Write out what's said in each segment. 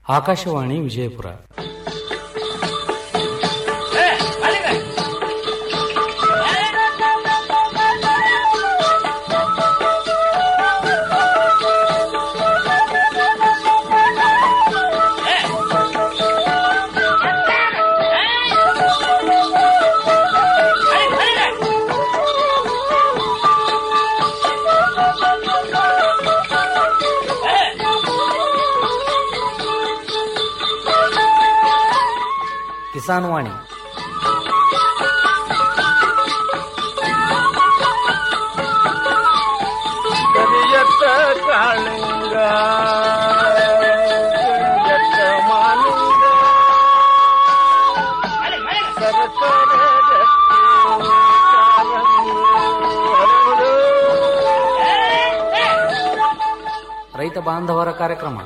ಆಕಾಶವಾಣಿ ವಿಜಯಪುರ ಕಿಸಾನ್ ವಾಣಿ ಕರಿಯತ್ತ ಕಾಳಿಂಗ ಕರಿಯತ್ತ ಮಾಲಿಂಗ ಸರಸರ ಗಟ್ಟಿ ಕಾಲಂಗಿ ಹರಡು. ರೈತ ಬಾಂಧವರ ಕಾರ್ಯಕ್ರಮ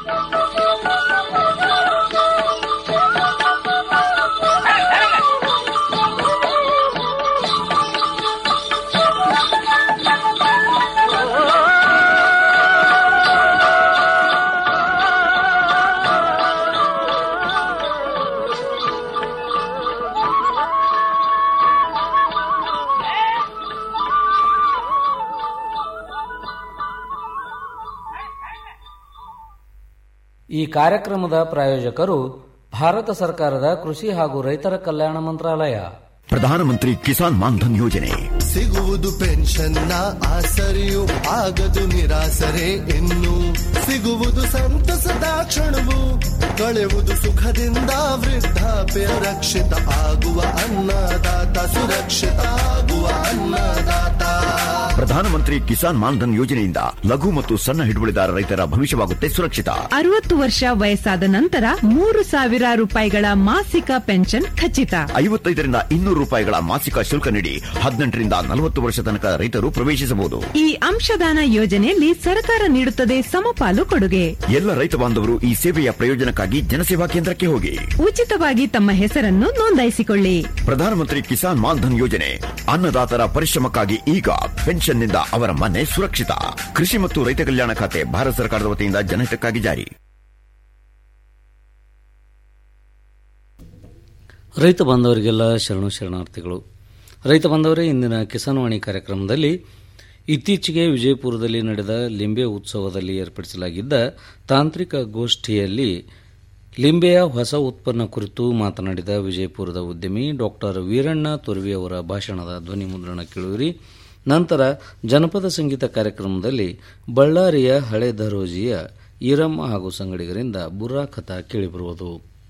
ಈ ಕಾರ್ಯಕ್ರಮದ ಪ್ರಾಯೋಜಕರು ಭಾರತ ಸರ್ಕಾರದ ಕೃಷಿ ಹಾಗೂ ರೈತರ ಕಲ್ಯಾಣ ಮಂತ್ರಾಲಯ ಪ್ರಧಾನಮಂತ್ರಿ ಕಿಸಾನ್ ಮಾನ್ಧನ್ ಯೋಜನೆ ಸಿಗುವುದು ಪೆನ್ಷನ್ನ ಆಸರೆಯು ಆಗದು ನಿರಾಸರೆ ಇನ್ನು ಸಿಗುವುದು ಸಂತಸದ ಕ್ಷಣವು ಕಳೆವುದು ಸುಖದಿಂದ ವೃದ್ಧಾಪ್ಯ ರಕ್ಷಿತ ಆಗುವ ಅನ್ನದಾತ ಸುರಕ್ಷಿತ ಆಗುವ ಅನ್ನದಾತ ಪ್ರಧಾನಮಂತ್ರಿ ಕಿಸಾನ್ ಮಾನ್ಧನ್ ಯೋಜನೆಯಿಂದ ಲಘು ಮತ್ತು ಸಣ್ಣ ಹಿಡುವಳಿದಾರ ರೈತರ ಭವಿಷ್ಯವಾಗುತ್ತೆ ಸುರಕ್ಷಿತ ಅರವತ್ತು ವರ್ಷ ವಯಸ್ಸಾದ ನಂತರ ಮೂರು ಸಾವಿರ ರೂಪಾಯಿಗಳ ಮಾಸಿಕ ಪೆನ್ಷನ್ ಖಚಿತ ಐವತ್ತೈದರಿಂದ ಇನ್ನೂರು ರೂಪಾಯಿಗಳ ಮಾಸಿಕ ಶುಲ್ಕ ನೀಡಿ ಹದಿನೆಂಟರಿಂದ ನಲವತ್ತು ವರ್ಷ ತನಕ ರೈತರು ಪ್ರವೇಶಿಸಬಹುದು ಈ ಅಂಶದಾನ ಯೋಜನೆಯಲ್ಲಿ ಸರ್ಕಾರ ನೀಡುತ್ತದೆ ಸಮಪಾಲು ಕೊಡುಗೆ ಎಲ್ಲ ರೈತ ಬಾಂಧವರು ಈ ಸೇವೆಯ ಪ್ರಯೋಜನಕ್ಕಾಗಿ ಜನಸೇವಾ ಕೇಂದ್ರಕ್ಕೆ ಹೋಗಿ ಉಚಿತವಾಗಿ ತಮ್ಮ ಹೆಸರನ್ನು ನೋಂದಾಯಿಸಿಕೊಳ್ಳಿ ಪ್ರಧಾನಮಂತ್ರಿ ಕಿಸಾನ್ ಮಾನ್ಧನ್ ಯೋಜನೆ ಅನ್ನದಾತರ ಪರಿಶ್ರಮಕ್ಕಾಗಿ ಈಗ ಪೆನ್ಷನ್ನಿಂದ ಅವರ ಮನೆ ಸುರಕ್ಷಿತ ಕೃಷಿ ಮತ್ತು ರೈತ ಕಲ್ಯಾಣ ಖಾತೆ ಭಾರತ ಸರ್ಕಾರದ ವತಿಯಿಂದ ಜನಹಿತಕ್ಕಾಗಿ ಜಾರಿ ರೈತ ಬಾಂಧವರಿಗೆಲ್ಲ ಶರಣು ಶರಣಾರ್ಥಿಗಳು ರೈತ ಬಾಂಧವರೇ ಇಂದಿನ ಕಿಸಾನ್ ವಾಣಿ ಕಾರ್ಯಕ್ರಮದಲ್ಲಿ ಇತ್ತೀಚೆಗೆ ವಿಜಯಪುರದಲ್ಲಿ ನಡೆದ ಲಿಂಬೆ ಉತ್ಸವದಲ್ಲಿ ಏರ್ಪಡಿಸಲಾಗಿದ್ದ ತಾಂತ್ರಿಕ ಗೋಷ್ಠಿಯಲ್ಲಿ ಲಿಂಬೆಯ ಹೊಸ ಉತ್ಪನ್ನ ಕುರಿತು ಮಾತನಾಡಿದ ವಿಜಯಪುರದ ಉದ್ಯಮಿ ಡಾಕ್ಟರ್ ವೀರಣ್ಣ ತುರ್ವಿ ಅವರ ಭಾಷಣದ ಧ್ವನಿ ಮುದ್ರಣ ಕೇಳುವಿರಿ ನಂತರ ಜನಪದ ಸಂಗೀತ ಕಾರ್ಯಕ್ರಮದಲ್ಲಿ ಬಳ್ಳಾರಿಯ ಹಳೆ ದರೋಜಿಯ ಈರಮ್ಮ ಹಾಗೂ ಸಂಗಡಿಗರಿಂದ ಬುರ್ರಾ ಕಥಾ ಕೇಳಿಬರುವುದು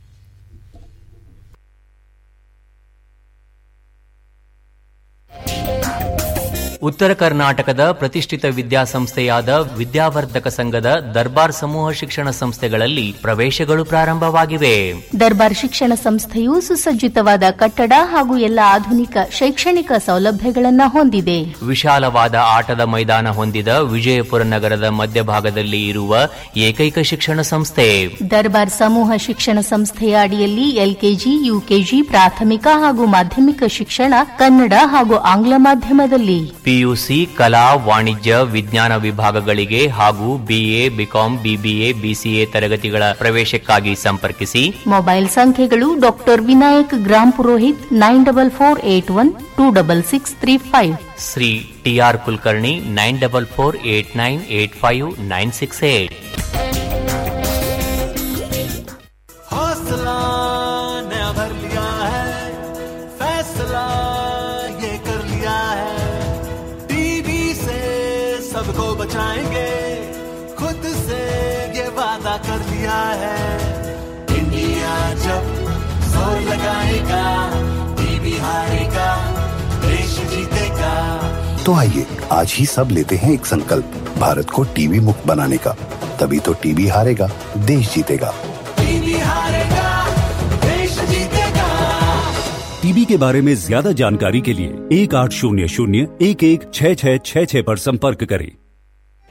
ಉತ್ತರ ಕರ್ನಾಟಕದ ಪ್ರತಿಷ್ಠಿತ ವಿದ್ಯಾಸಂಸ್ಥೆಯಾದ ವಿದ್ಯಾವರ್ಧಕ ಸಂಘದ ದರ್ಬಾರ್ ಸಮೂಹ ಶಿಕ್ಷಣ ಸಂಸ್ಥೆಗಳಲ್ಲಿ ಪ್ರವೇಶಗಳು ಪ್ರಾರಂಭವಾಗಿವೆ ದರ್ಬಾರ್ ಶಿಕ್ಷಣ ಸಂಸ್ಥೆಯು ಸುಸಜ್ಜಿತವಾದ ಕಟ್ಟಡ ಹಾಗೂ ಎಲ್ಲ ಆಧುನಿಕ ಶೈಕ್ಷಣಿಕ ಸೌಲಭ್ಯಗಳನ್ನು ಹೊಂದಿದೆ ವಿಶಾಲವಾದ ಆಟದ ಮೈದಾನ ಹೊಂದಿದ ವಿಜಯಪುರ ನಗರದ ಮಧ್ಯಭಾಗದಲ್ಲಿ ಇರುವ ಏಕೈಕ ಶಿಕ್ಷಣ ಸಂಸ್ಥೆ ದರ್ಬಾರ್ ಸಮೂಹ ಶಿಕ್ಷಣ ಸಂಸ್ಥೆಯ ಅಡಿಯಲ್ಲಿ ಎಲ್ಕೆಜಿ ಯುಕೆಜಿ ಪ್ರಾಥಮಿಕ ಹಾಗೂ ಮಾಧ್ಯಮಿಕ ಶಿಕ್ಷಣ ಕನ್ನಡ ಹಾಗೂ ಆಂಗ್ಲ ಮಾಧ್ಯಮದಲ್ಲಿ ಪಿಯುಸಿ ಕಲಾ ವಾಣಿಜ್ಯ ವಿಜ್ಞಾನ ವಿಭಾಗಗಳಿಗೆ ಹಾಗೂ ಬಿಎ ಬಿಕಾಂ ಬಿಬಿಎ ಬಿಸಿಎ ತರಗತಿಗಳ ಪ್ರವೇಶಕ್ಕಾಗಿ ಸಂಪರ್ಕಿಸಿ ಮೊಬೈಲ್ ಸಂಖ್ಯೆಗಳು doctor Vinayak gram Purohit nine double four eight one two double six three five Shri TR Kulkarni nine double four eight nine eight five nine six eight हौसला नया भर लिया है फैसला ये कर लिया है टीबी से सबको बचाएंगे खुद से ये वादा कर लिया है इंडिया जब जोर लगाएगा टीबी हारेगा देश जीतेगा तो आइए आज ही सब लेते हैं एक संकल्प भारत को टीबी मुक्त बनाने का तभी तो टीबी हारेगा देश जीतेगा टीबी हारेगा देश जीतेगा टीबी के बारे में ज्यादा जानकारी के लिए एक आठ शून्य शून्य एक एक छः छः छः छः पर संपर्क करें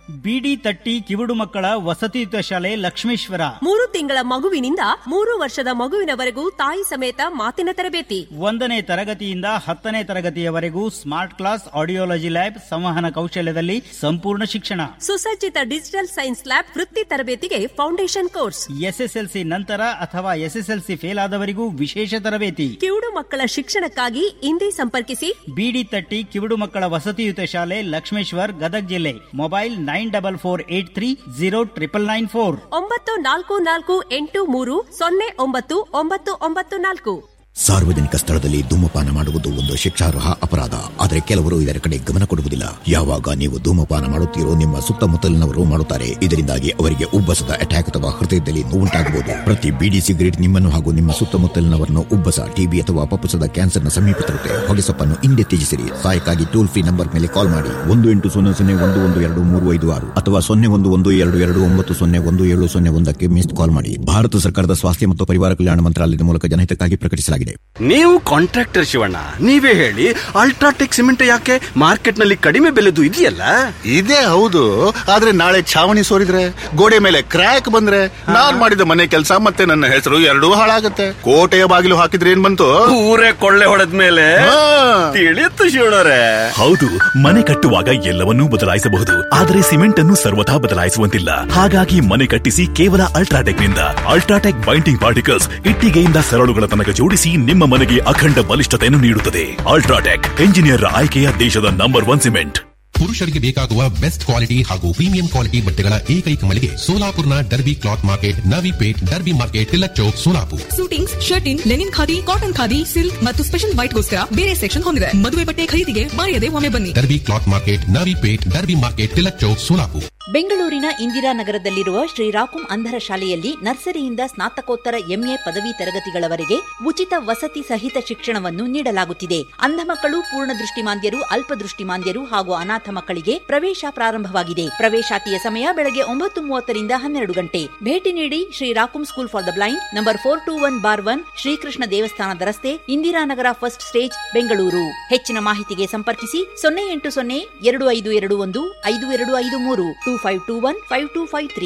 ಬಿಡಿ ತಟ್ಟಿ ಕಿವುಡು ಮಕ್ಕಳ ವಸತಿಯುತ ಶಾಲೆ ಲಕ್ಷ್ಮೇಶ್ವರ ಮೂರು ತಿಂಗಳ ಮಗುವಿನಿಂದ ಮೂರು ವರ್ಷದ ಮಗುವಿನವರೆಗೂ ತಾಯಿ ಸಮೇತ ಮಾತಿನ ತರಬೇತಿ ಒಂದನೇ ತರಗತಿಯಿಂದ ಹತ್ತನೇ ತರಗತಿಯವರೆಗೂ ಸ್ಮಾರ್ಟ್ ಕ್ಲಾಸ್ ಆಡಿಯೋಲಜಿ ಲ್ಯಾಬ್ ಸಂವಹನ ಕೌಶಲ್ಯದಲ್ಲಿ ಸಂಪೂರ್ಣ ಶಿಕ್ಷಣ ಸುಸಜ್ಜಿತ ಡಿಜಿಟಲ್ ಸೈನ್ಸ್ ಲ್ಯಾಬ್ ವೃತ್ತಿ ತರಬೇತಿಗೆ ಫೌಂಡೇಶನ್ ಕೋರ್ಸ್ ಎಸ್ಎಸ್ಎಲ್ಸಿ ನಂತರ ಅಥವಾ ಎಸ್ಎಸ್ಎಲ್ಸಿ ಫೇಲ್ ಆದವರಿಗೂ ವಿಶೇಷ ತರಬೇತಿ ಕಿವುಡು ಮಕ್ಕಳ ಶಿಕ್ಷಣಕ್ಕಾಗಿ ಇಂದೇ ಸಂಪರ್ಕಿಸಿ ಬಿಡಿ ತಟ್ಟಿ ಕಿವುಡು ಮಕ್ಕಳ ವಸತಿಯುತ ಶಾಲೆ ಲಕ್ಷ್ಮೇಶ್ವರ್ ಗದಗ್ ಜಿಲ್ಲೆ mobile nine double four eight three zero triple nine four ಒಂಬತ್ತು ನಾಲ್ಕು ನಾಲ್ಕು ಎಂಟು ಮೂರು ಸೊನ್ನೆ ಒಂಬತ್ತು ಒಂಬತ್ತು ಒಂಬತ್ತು ನಾಲ್ಕು ಸಾರ್ವಜನಿಕ ಸ್ಥಳದಲ್ಲಿ ಧೂಮಪಾನ ಮಾಡುವುದು ಒಂದು ಶಿಕ್ಷಾರ್ಹ ಅಪರಾಧ ಆದರೆ ಕೆಲವರು ಇದರ ಕಡೆ ಗಮನ ಕೊಡುವುದಿಲ್ಲ ಯಾವಾಗ ನೀವು ಧೂಮಪಾನ ಮಾಡುತ್ತೀರೋ ನಿಮ್ಮ ಸುತ್ತಮುತ್ತಲಿನವರು ಮಾಡುತ್ತಾರೆ ಇದರಿಂದಾಗಿ ಅವರಿಗೆ ಉಬ್ಬಸದ ಅಟ್ಯಾಕ್ ಅಥವಾ ಹೃದಯದಲ್ಲಿ ನೋವುಂಟಾಗಬಹುದು ಪ್ರತಿ ಬಿಡಿ ಸಿಗರೇಟ್ ನಿಮ್ಮನ್ನು ಹಾಗೂ ನಿಮ್ಮ ಸುತ್ತಮುತ್ತಲಿನವರನ್ನು ಉಬ್ಬಸ ಟಿಬಿ ಅಥವಾ ಪಪ್ಪಸದ ಕ್ಯಾನ್ಸರ್ನ ಸಮೀಪ ತರುತ್ತೆ ಹೊಗೆಸೊಪ್ಪನ್ನು ಹಿಂದೆ ತ್ಯಜಿಸಿರಿ ಸಹಾಯಕ್ಕಾಗಿ ಟೋಲ್ ಫ್ರೀ ನಂಬರ್ ಮೇಲೆ ಕಾಲ್ ಮಾಡಿ ಒಂದು ಎಂಟು ಸೊನ್ನೆ ಸೊನ್ನೆ ಒಂದು ಒಂದು ಎರಡು ಮೂರು ಐದು ಆರು ಅಥವಾ ಸೊನ್ನೆ ಒಂದು ಒಂದು ಎರಡು ಎರಡು ಒಂಬತ್ತು ಸೊನ್ನೆ ಒಂದು ಏಳು ಸೊನ್ನೆ ಒಂದಕ್ಕೆ ಮಿಸ್ಡ್ ಕಾಲ್ ಮಾಡಿ ಭಾರತ ಸರ್ಕಾರದ ಸ್ವಾಸ್ಥ್ಯ ಮತ್ತು ಪರಿವಾರ ಕಲ್ಯಾಣ ಮಂತ್ರಾಲಯದ ಮೂಲಕ ಜನಹಿತಕ್ಕಾಗಿ ಪ್ರಕಟಿಸಲಾಗಿದೆ ನೀವು ಕಾಂಟ್ರಾಕ್ಟರ್ ಶಿವಣ್ಣ ನೀವೇ ಹೇಳಿ ಅಲ್ಟ್ರಾಟೆಕ್ ಸಿಮೆಂಟ್ ಯಾಕೆ ಮಾರ್ಕೆಟ್ ನಲ್ಲಿ ಕಡಿಮೆ ಬೆಲೆದು ಇದೆಯಲ್ಲ ಇದೇ ಹೌದು ಆದ್ರೆ ನಾಳೆ ಛಾವಣಿ ಸೋರಿದ್ರೆ ಗೋಡೆ ಮೇಲೆ ಕ್ರ್ಯಾಕ್ ಬಂದ್ರೆ ನಾನ್ ಮಾಡಿದ ಮನೆ ಕೆಲಸ ಮತ್ತೆ ನನ್ನ ಹೆಸರು ಎರಡೂ ಹಾಳಾಗತ್ತೆ ಕೋಟೆಯ ಬಾಗಿಲು ಹಾಕಿದ್ರೆ ಏನ್ ಬಂತು ಊರೇ ಕೊಳ್ಳೆ ಹೊಡೆದ ಮೇಲೆ ತಿಳಿಯುತ್ತು ಶಿವಣ್ಣರೇ ಹೌದು ಮನೆ ಕಟ್ಟುವಾಗ ಎಲ್ಲವನ್ನೂ ಬದಲಾಯಿಸಬಹುದು ಆದರೆ ಸಿಮೆಂಟ್ ಅನ್ನು ಸರ್ವಥಾ ಬದಲಾಯಿಸುವಂತಿಲ್ಲ ಹಾಗಾಗಿ ಮನೆ ಕಟ್ಟಿಸಿ ಕೇವಲ ಅಲ್ಟ್ರಾಟೆಕ್ ನಿಂದ ಅಲ್ಟ್ರಾಟೆಕ್ ಬೈಂಡಿಂಗ್ ಪಾರ್ಟಿಕಲ್ಸ್ ಇಟ್ಟಿಗೆಯಿಂದ ಸರಳುಗಳ ತನಕ ಜೋಡಿಸಿ ನಿಮ್ಮ ಮನೆಗೆ ಅಖಂಡ ಬಲಿಷ್ಠತೆಯನ್ನು ನೀಡುತ್ತದೆ ಅಲ್ಟ್ರಾಟೆಕ್ ಎಂಜಿನಿಯರ್ ಆಯ್ಕೆಯ ದೇಶದ ನಂಬರ್ ಒನ್ ಸಿಮೆಂಟ್ ಪುರುಷರಿಗೆ ಬೇಕಾಗುವ ಬೆಸ್ಟ್ ಕ್ವಾಲಿಟಿ ಹಾಗೂ ಪ್ರೀಮಿಯಂ ಕ್ವಾಲಿಟಿ ಬಟ್ಟೆಗಳ ಏಕೈಕ ಮಳಿಗೆ ಸೋಲಾಪುರ್ನ Derby cloth market Navipeth Derby market Tilak Chowk Solapur suitings shirting linen khadi cotton khadi silk ಮತ್ತು ಸ್ಪೆಷಲ್ ವೈಟ್ಗೋಸ್ಕರ ಬೇರೆ ಸೆಕ್ಷನ್ ಹೊಂದಿದೆ ಮದುವೆ ಬಟ್ಟೆ ಖರೀದಿಗೆ ಮರೆಯದೆ ಒಮ್ಮೆ ಬನ್ನಿ Derby cloth market Navipeth Derby market Tilak Chowk Solapur ಬೆಂಗಳೂರಿನ ಇಂದಿರಾನಗರದಲ್ಲಿರುವ ಶ್ರೀರಾಕುಂ ಅಂಧರ ಶಾಲೆಯಲ್ಲಿ ನರ್ಸರಿಯಿಂದ ಸ್ನಾತಕೋತ್ತರ ಎಂಎ ಪದವಿ ತರಗತಿಗಳವರೆಗೆ ಉಚಿತ ವಸತಿ ಸಹಿತ ಶಿಕ್ಷಣವನ್ನು ನೀಡಲಾಗುತ್ತಿದೆ ಅಂಧ ಮಕ್ಕಳು ಪೂರ್ಣ ದೃಷ್ಟಿಮಾಂದ್ಯರು ಅಲ್ಪದೃಷ್ಟಿಮಾಂದ್ಯರು ಹಾಗೂ ಅನಾಥ ಮಕ್ಕಳಿಗೆ ಪ್ರವೇಶ ಪ್ರಾರಂಭವಾಗಿದೆ ಪ್ರವೇಶಾತಿಯ ಸಮಯ ಬೆಳಗ್ಗೆ ಒಂಬತ್ತು ಮೂವತ್ತರಿಂದ ಹನ್ನೆರಡು ಗಂಟೆ ಭೇಟಿ ನೀಡಿ ಶ್ರೀರಾಕುಂ school for the blind number four two one bar one Shrikrishna ದೇವಸ್ಥಾನದ ರಸ್ತೆ ಇಂದಿರಾನಗರ ಫಸ್ಟ್ ಸ್ಟೇಜ್ ಬೆಂಗಳೂರು ಹೆಚ್ಚಿನ ಮಾಹಿತಿಗೆ ಸಂಪರ್ಕಿಸಿ ಸೊನ್ನೆ ಎಂಟು ಸೊನ್ನೆ ಎರಡು ಐದು ಎರಡು ಒಂದು ಐದು ಎರಡು ಐದು ಮೂರು two five two one five two five three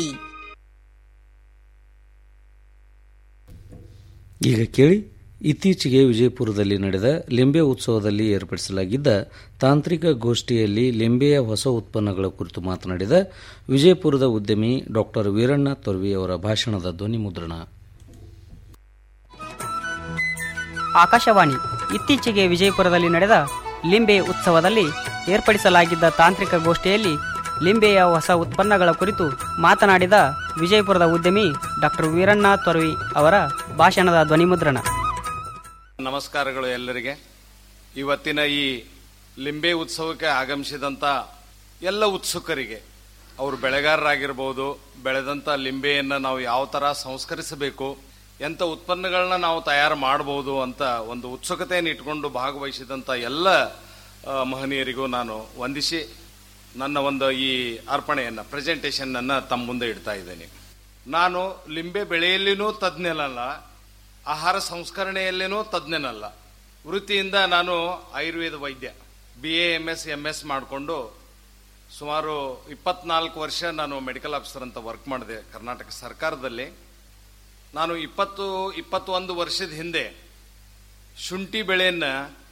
ಈಗ ಕೇಳಿ ಇತ್ತೀಚೆಗೆ ವಿಜಯಪುರದಲ್ಲಿ ನಡೆದ ಲಿಂಬೆ ಉತ್ಸವದಲ್ಲಿ ಏರ್ಪಡಿಸಲಾಗಿದ್ದ ತಾಂತ್ರಿಕ ಗೋಷ್ಠಿಯಲ್ಲಿ ಲಿಂಬೆಯ ಹೊಸ ಉತ್ಪನ್ನಗಳ ಕುರಿತು ಮಾತನಾಡಿದ ವಿಜಯಪುರದ ಉದ್ಯಮಿ ಡಾಕ್ಟರ್ ವೀರಣ್ಣ ತೊರ್ವಿ ಅವರ ಭಾಷಣದ ಧ್ವನಿ ಮುದ್ರಣ ಆಕಾಶವಾಣಿ ಇತ್ತೀಚೆಗೆ ವಿಜಯಪುರದಲ್ಲಿ ನಡೆದ ಲಿಂಬೆ ಉತ್ಸವದಲ್ಲಿ ಏರ್ಪಡಿಸಲಾಗಿದ್ದ ತಾಂತ್ರಿಕ ಗೋಷ್ಠಿಯಲ್ಲಿ ಲಿಂಬೆಯ ಹೊಸ ಉತ್ಪನ್ನಗಳ ಕುರಿತು ಮಾತನಾಡಿದ ವಿಜಯಪುರದ ಉದ್ಯಮಿ ಡಾಕ್ಟರ್ ವೀರಣ್ಣ ತೊರವಿ ಅವರ ಭಾಷಣದ ಧ್ವನಿಮುದ್ರಣ ನಮಸ್ಕಾರಗಳು ಎಲ್ಲರಿಗೆ ಇವತ್ತಿನ ಈ ಲಿಂಬೆ ಉತ್ಸವಕ್ಕೆ ಆಗಮಿಸಿದಂಥ ಎಲ್ಲ ಉತ್ಸುಕರಿಗೆ ಅವರು ಬೆಳೆಗಾರರಾಗಿರ್ಬೋದು ಬೆಳೆದಂಥ ಲಿಂಬೆಯನ್ನು ನಾವು ಯಾವ ಥರ ಸಂಸ್ಕರಿಸಬೇಕು ಎಂಥ ಉತ್ಪನ್ನಗಳನ್ನ ನಾವು ತಯಾರು ಮಾಡಬಹುದು ಅಂತ ಒಂದು ಉತ್ಸುಕತೆಯನ್ನು ಇಟ್ಕೊಂಡು ಭಾಗವಹಿಸಿದಂಥ ಎಲ್ಲ ಆ, ಮಹನೀಯರಿಗೂ ನಾನು ವಂದಿಸಿ ನನ್ನ ಒಂದು ಈ ಅರ್ಪಣೆಯನ್ನು ಪ್ರೆಸೆಂಟೇಷನ್ ತಮ್ಮ ಮುಂದೆ ಇಡ್ತಾ ಇದ್ದೇನೆ ನಾನು ಲಿಂಬೆ ಬೆಳೆಯಲ್ಲಿನೂ ತಜ್ಞನಲ್ಲ ಆಹಾರ ಸಂಸ್ಕರಣೆಯಲ್ಲೇನೂ ತಜ್ಞನಲ್ಲ ವೃತ್ತಿಯಿಂದ ನಾನು ಆಯುರ್ವೇದ ವೈದ್ಯ B A M S M S ಮಾಡಿಕೊಂಡು ಸುಮಾರು ಇಪ್ಪತ್ನಾಲ್ಕು ವರ್ಷ ನಾನು ಮೆಡಿಕಲ್ ಆಫೀಸರ್ ಅಂತ ವರ್ಕ್ ಮಾಡಿದೆ ಕರ್ನಾಟಕ ಸರ್ಕಾರದಲ್ಲಿ ನಾನು ಇಪ್ಪತ್ತು ಇಪ್ಪತ್ತೊಂದು ವರ್ಷದ ಹಿಂದೆ ಶುಂಠಿ ಬೆಳೆಯನ್ನ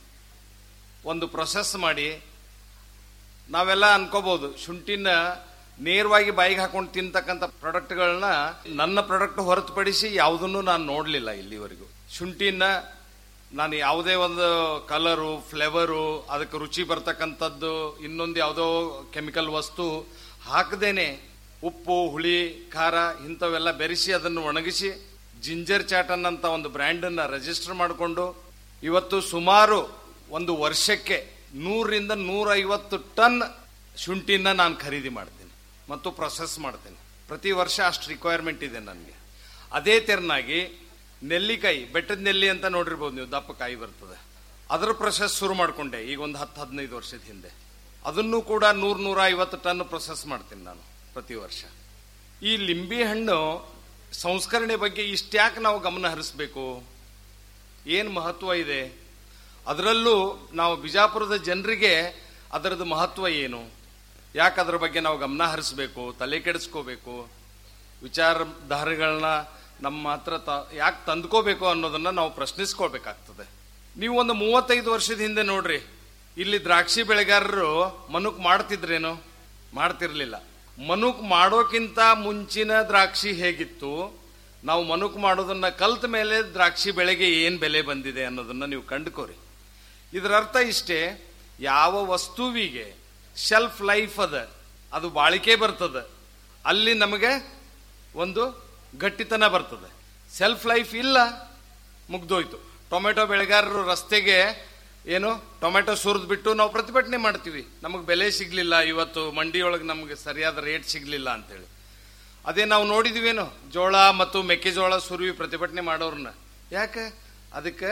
ಒಂದು ಪ್ರೊಸೆಸ್ ಮಾಡಿ ನಾವೆಲ್ಲ ಅನ್ಕೋಬಹುದು ಶುಂಠಿನ ನೇರವಾಗಿ ಬಾಯಿಗೆ ಹಾಕೊಂಡು ತಿಂತಕ್ಕಂಥ ಪ್ರಾಡಕ್ಟ್ಗಳನ್ನ ನನ್ನ ಪ್ರಾಡಕ್ಟ್ ಹೊರತುಪಡಿಸಿ ಯಾವುದನ್ನು ನಾನು ನೋಡಲಿಲ್ಲ ಇಲ್ಲಿವರೆಗೂ ಶುಂಠಿನ ನಾನು ಯಾವುದೇ ಒಂದು ಕಲರು ಫ್ಲೇವರು ಅದಕ್ಕೆ ರುಚಿ ಬರ್ತಕ್ಕಂಥದ್ದು ಇನ್ನೊಂದು ಯಾವುದೋ ಕೆಮಿಕಲ್ ವಸ್ತು ಹಾಕದೇನೆ ಉಪ್ಪು ಹುಳಿ ಖಾರ ಇಂಥವೆಲ್ಲ ಬೆರೆಸಿ ಅದನ್ನು ಒಣಗಿಸಿ ಜಿಂಜರ್ ಚಾಟನ್ ಅಂತ ಒಂದು ಬ್ರ್ಯಾಂಡನ್ನು ರಿಜಿಸ್ಟರ್ ಮಾಡಿಕೊಂಡು ಇವತ್ತು ಸುಮಾರು ಒಂದು ವರ್ಷಕ್ಕೆ ನೂರರಿಂದ ನೂರೈವತ್ತು ಟನ್ ಶುಂಠಿನ ನಾನು ಖರೀದಿ ಮಾಡ್ತೀನಿ ಮತ್ತು ಪ್ರೊಸೆಸ್ ಮಾಡ್ತೀನಿ ಪ್ರತಿ ವರ್ಷ ಅಷ್ಟು ರಿಕ್ವೈರ್ಮೆಂಟ್ ಇದೆ ನನಗೆ ಅದೇ ತೆರನಾಗಿ ನೆಲ್ಲಿಕಾಯಿ ಬೆಟ್ಟದ ನೆಲ್ಲಿ ಅಂತ ನೋಡಿರ್ಬೋದು ನೀವು ದಪ್ಪ ಕಾಯಿ ಬರ್ತದೆ ಅದರ ಪ್ರೊಸೆಸ್ ಶುರು ಮಾಡ್ಕೊಂಡೆ ಈಗ ಒಂದು ಹತ್ತು ಹದಿನೈದು ವರ್ಷದ ಹಿಂದೆ ಅದನ್ನು ಕೂಡ ನೂರ ನೂರ ಐವತ್ತು ಟನ್ ಪ್ರೊಸೆಸ್ ಮಾಡ್ತೀನಿ ನಾನು ಪ್ರತಿ ವರ್ಷ ಈ ಲಿಂಬೆ ಹಣ್ಣು ಸಂಸ್ಕರಣೆ ಬಗ್ಗೆ ಇಷ್ಟ್ಯಾಕೆ ನಾವು ಗಮನ ಹರಿಸ್ಬೇಕು ಏನು ಮಹತ್ವ ಇದೆ ಅದರಲ್ಲೂ ನಾವು ಬಿಜಾಪುರದ ಜನರಿಗೆ ಅದರದ್ದು ಮಹತ್ವ ಏನು ಯಾಕೆ ಅದ್ರ ಬಗ್ಗೆ ನಾವು ಗಮನ ಹರಿಸ್ಬೇಕು ತಲೆ ಕೆಡಿಸ್ಕೋಬೇಕು ವಿಚಾರಧಾರೆಗಳನ್ನ ನಮ್ಮ ಹತ್ರ ತ ಯಾಕೆ ತಂದ್ಕೋಬೇಕು ಅನ್ನೋದನ್ನ ನಾವು ಪ್ರಶ್ನಿಸ್ಕೊಳ್ಬೇಕಾಗ್ತದೆ ನೀವು ಒಂದು ಮೂವತ್ತೈದು ವರ್ಷದ ಹಿಂದೆ ನೋಡ್ರಿ ಇಲ್ಲಿ ದ್ರಾಕ್ಷಿ ಬೆಳೆಗಾರರು ಮನುಕ್ ಮಾಡ್ತಿದ್ರೇನು ಮಾಡ್ತಿರ್ಲಿಲ್ಲ ಮನುಕ್ ಮಾಡೋಕ್ಕಿಂತ ಮುಂಚಿನ ದ್ರಾಕ್ಷಿ ಹೇಗಿತ್ತು ನಾವು ಮನುಕ್ ಮಾಡೋದನ್ನ ಕಲ್ತ ಮೇಲೆ ದ್ರಾಕ್ಷಿ ಬೆಳೆಗೆ ಏನ್ ಬೆಲೆ ಬಂದಿದೆ ಅನ್ನೋದನ್ನ ನೀವು ಕಂಡುಕೋರಿ ಇದರ ಅರ್ಥ ಇಷ್ಟೇ ಯಾವ ವಸ್ತುವಿಗೆ ಶೆಲ್ಫ್ ಲೈಫ್ ಅದ ಅದು ಬಾಳಿಕೆ ಬರ್ತದೆ ಅಲ್ಲಿ ನಮಗೆ ಒಂದು ಗಟ್ಟಿತನ ಬರ್ತದೆ ಸೆಲ್ಫ್ ಲೈಫ್ ಇಲ್ಲ ಮುಗ್ದೋಯ್ತು ಟೊಮೆಟೊ ಬೆಳೆಗಾರರು ರಸ್ತೆಗೆ ಏನು ಟೊಮೆಟೊ ಸುರಿದು ಬಿಟ್ಟು ನಾವು ಪ್ರತಿಭಟನೆ ಮಾಡ್ತೀವಿ ನಮಗೆ ಬೆಲೆ ಸಿಗ್ಲಿಲ್ಲ ಇವತ್ತು ಮಂಡಿಯೊಳಗೆ ನಮಗೆ ಸರಿಯಾದ ರೇಟ್ ಸಿಗ್ಲಿಲ್ಲ ಅಂತೇಳಿ ಅದೇ ನಾವು ನೋಡಿದ್ವೇನು ಜೋಳ ಮತ್ತು ಮೆಕ್ಕೆಜೋಳ ಸುರುವಿ ಪ್ರತಿಭಟನೆ ಮಾಡೋರನ್ನ ಯಾಕೆ ಅದಕ್ಕೆ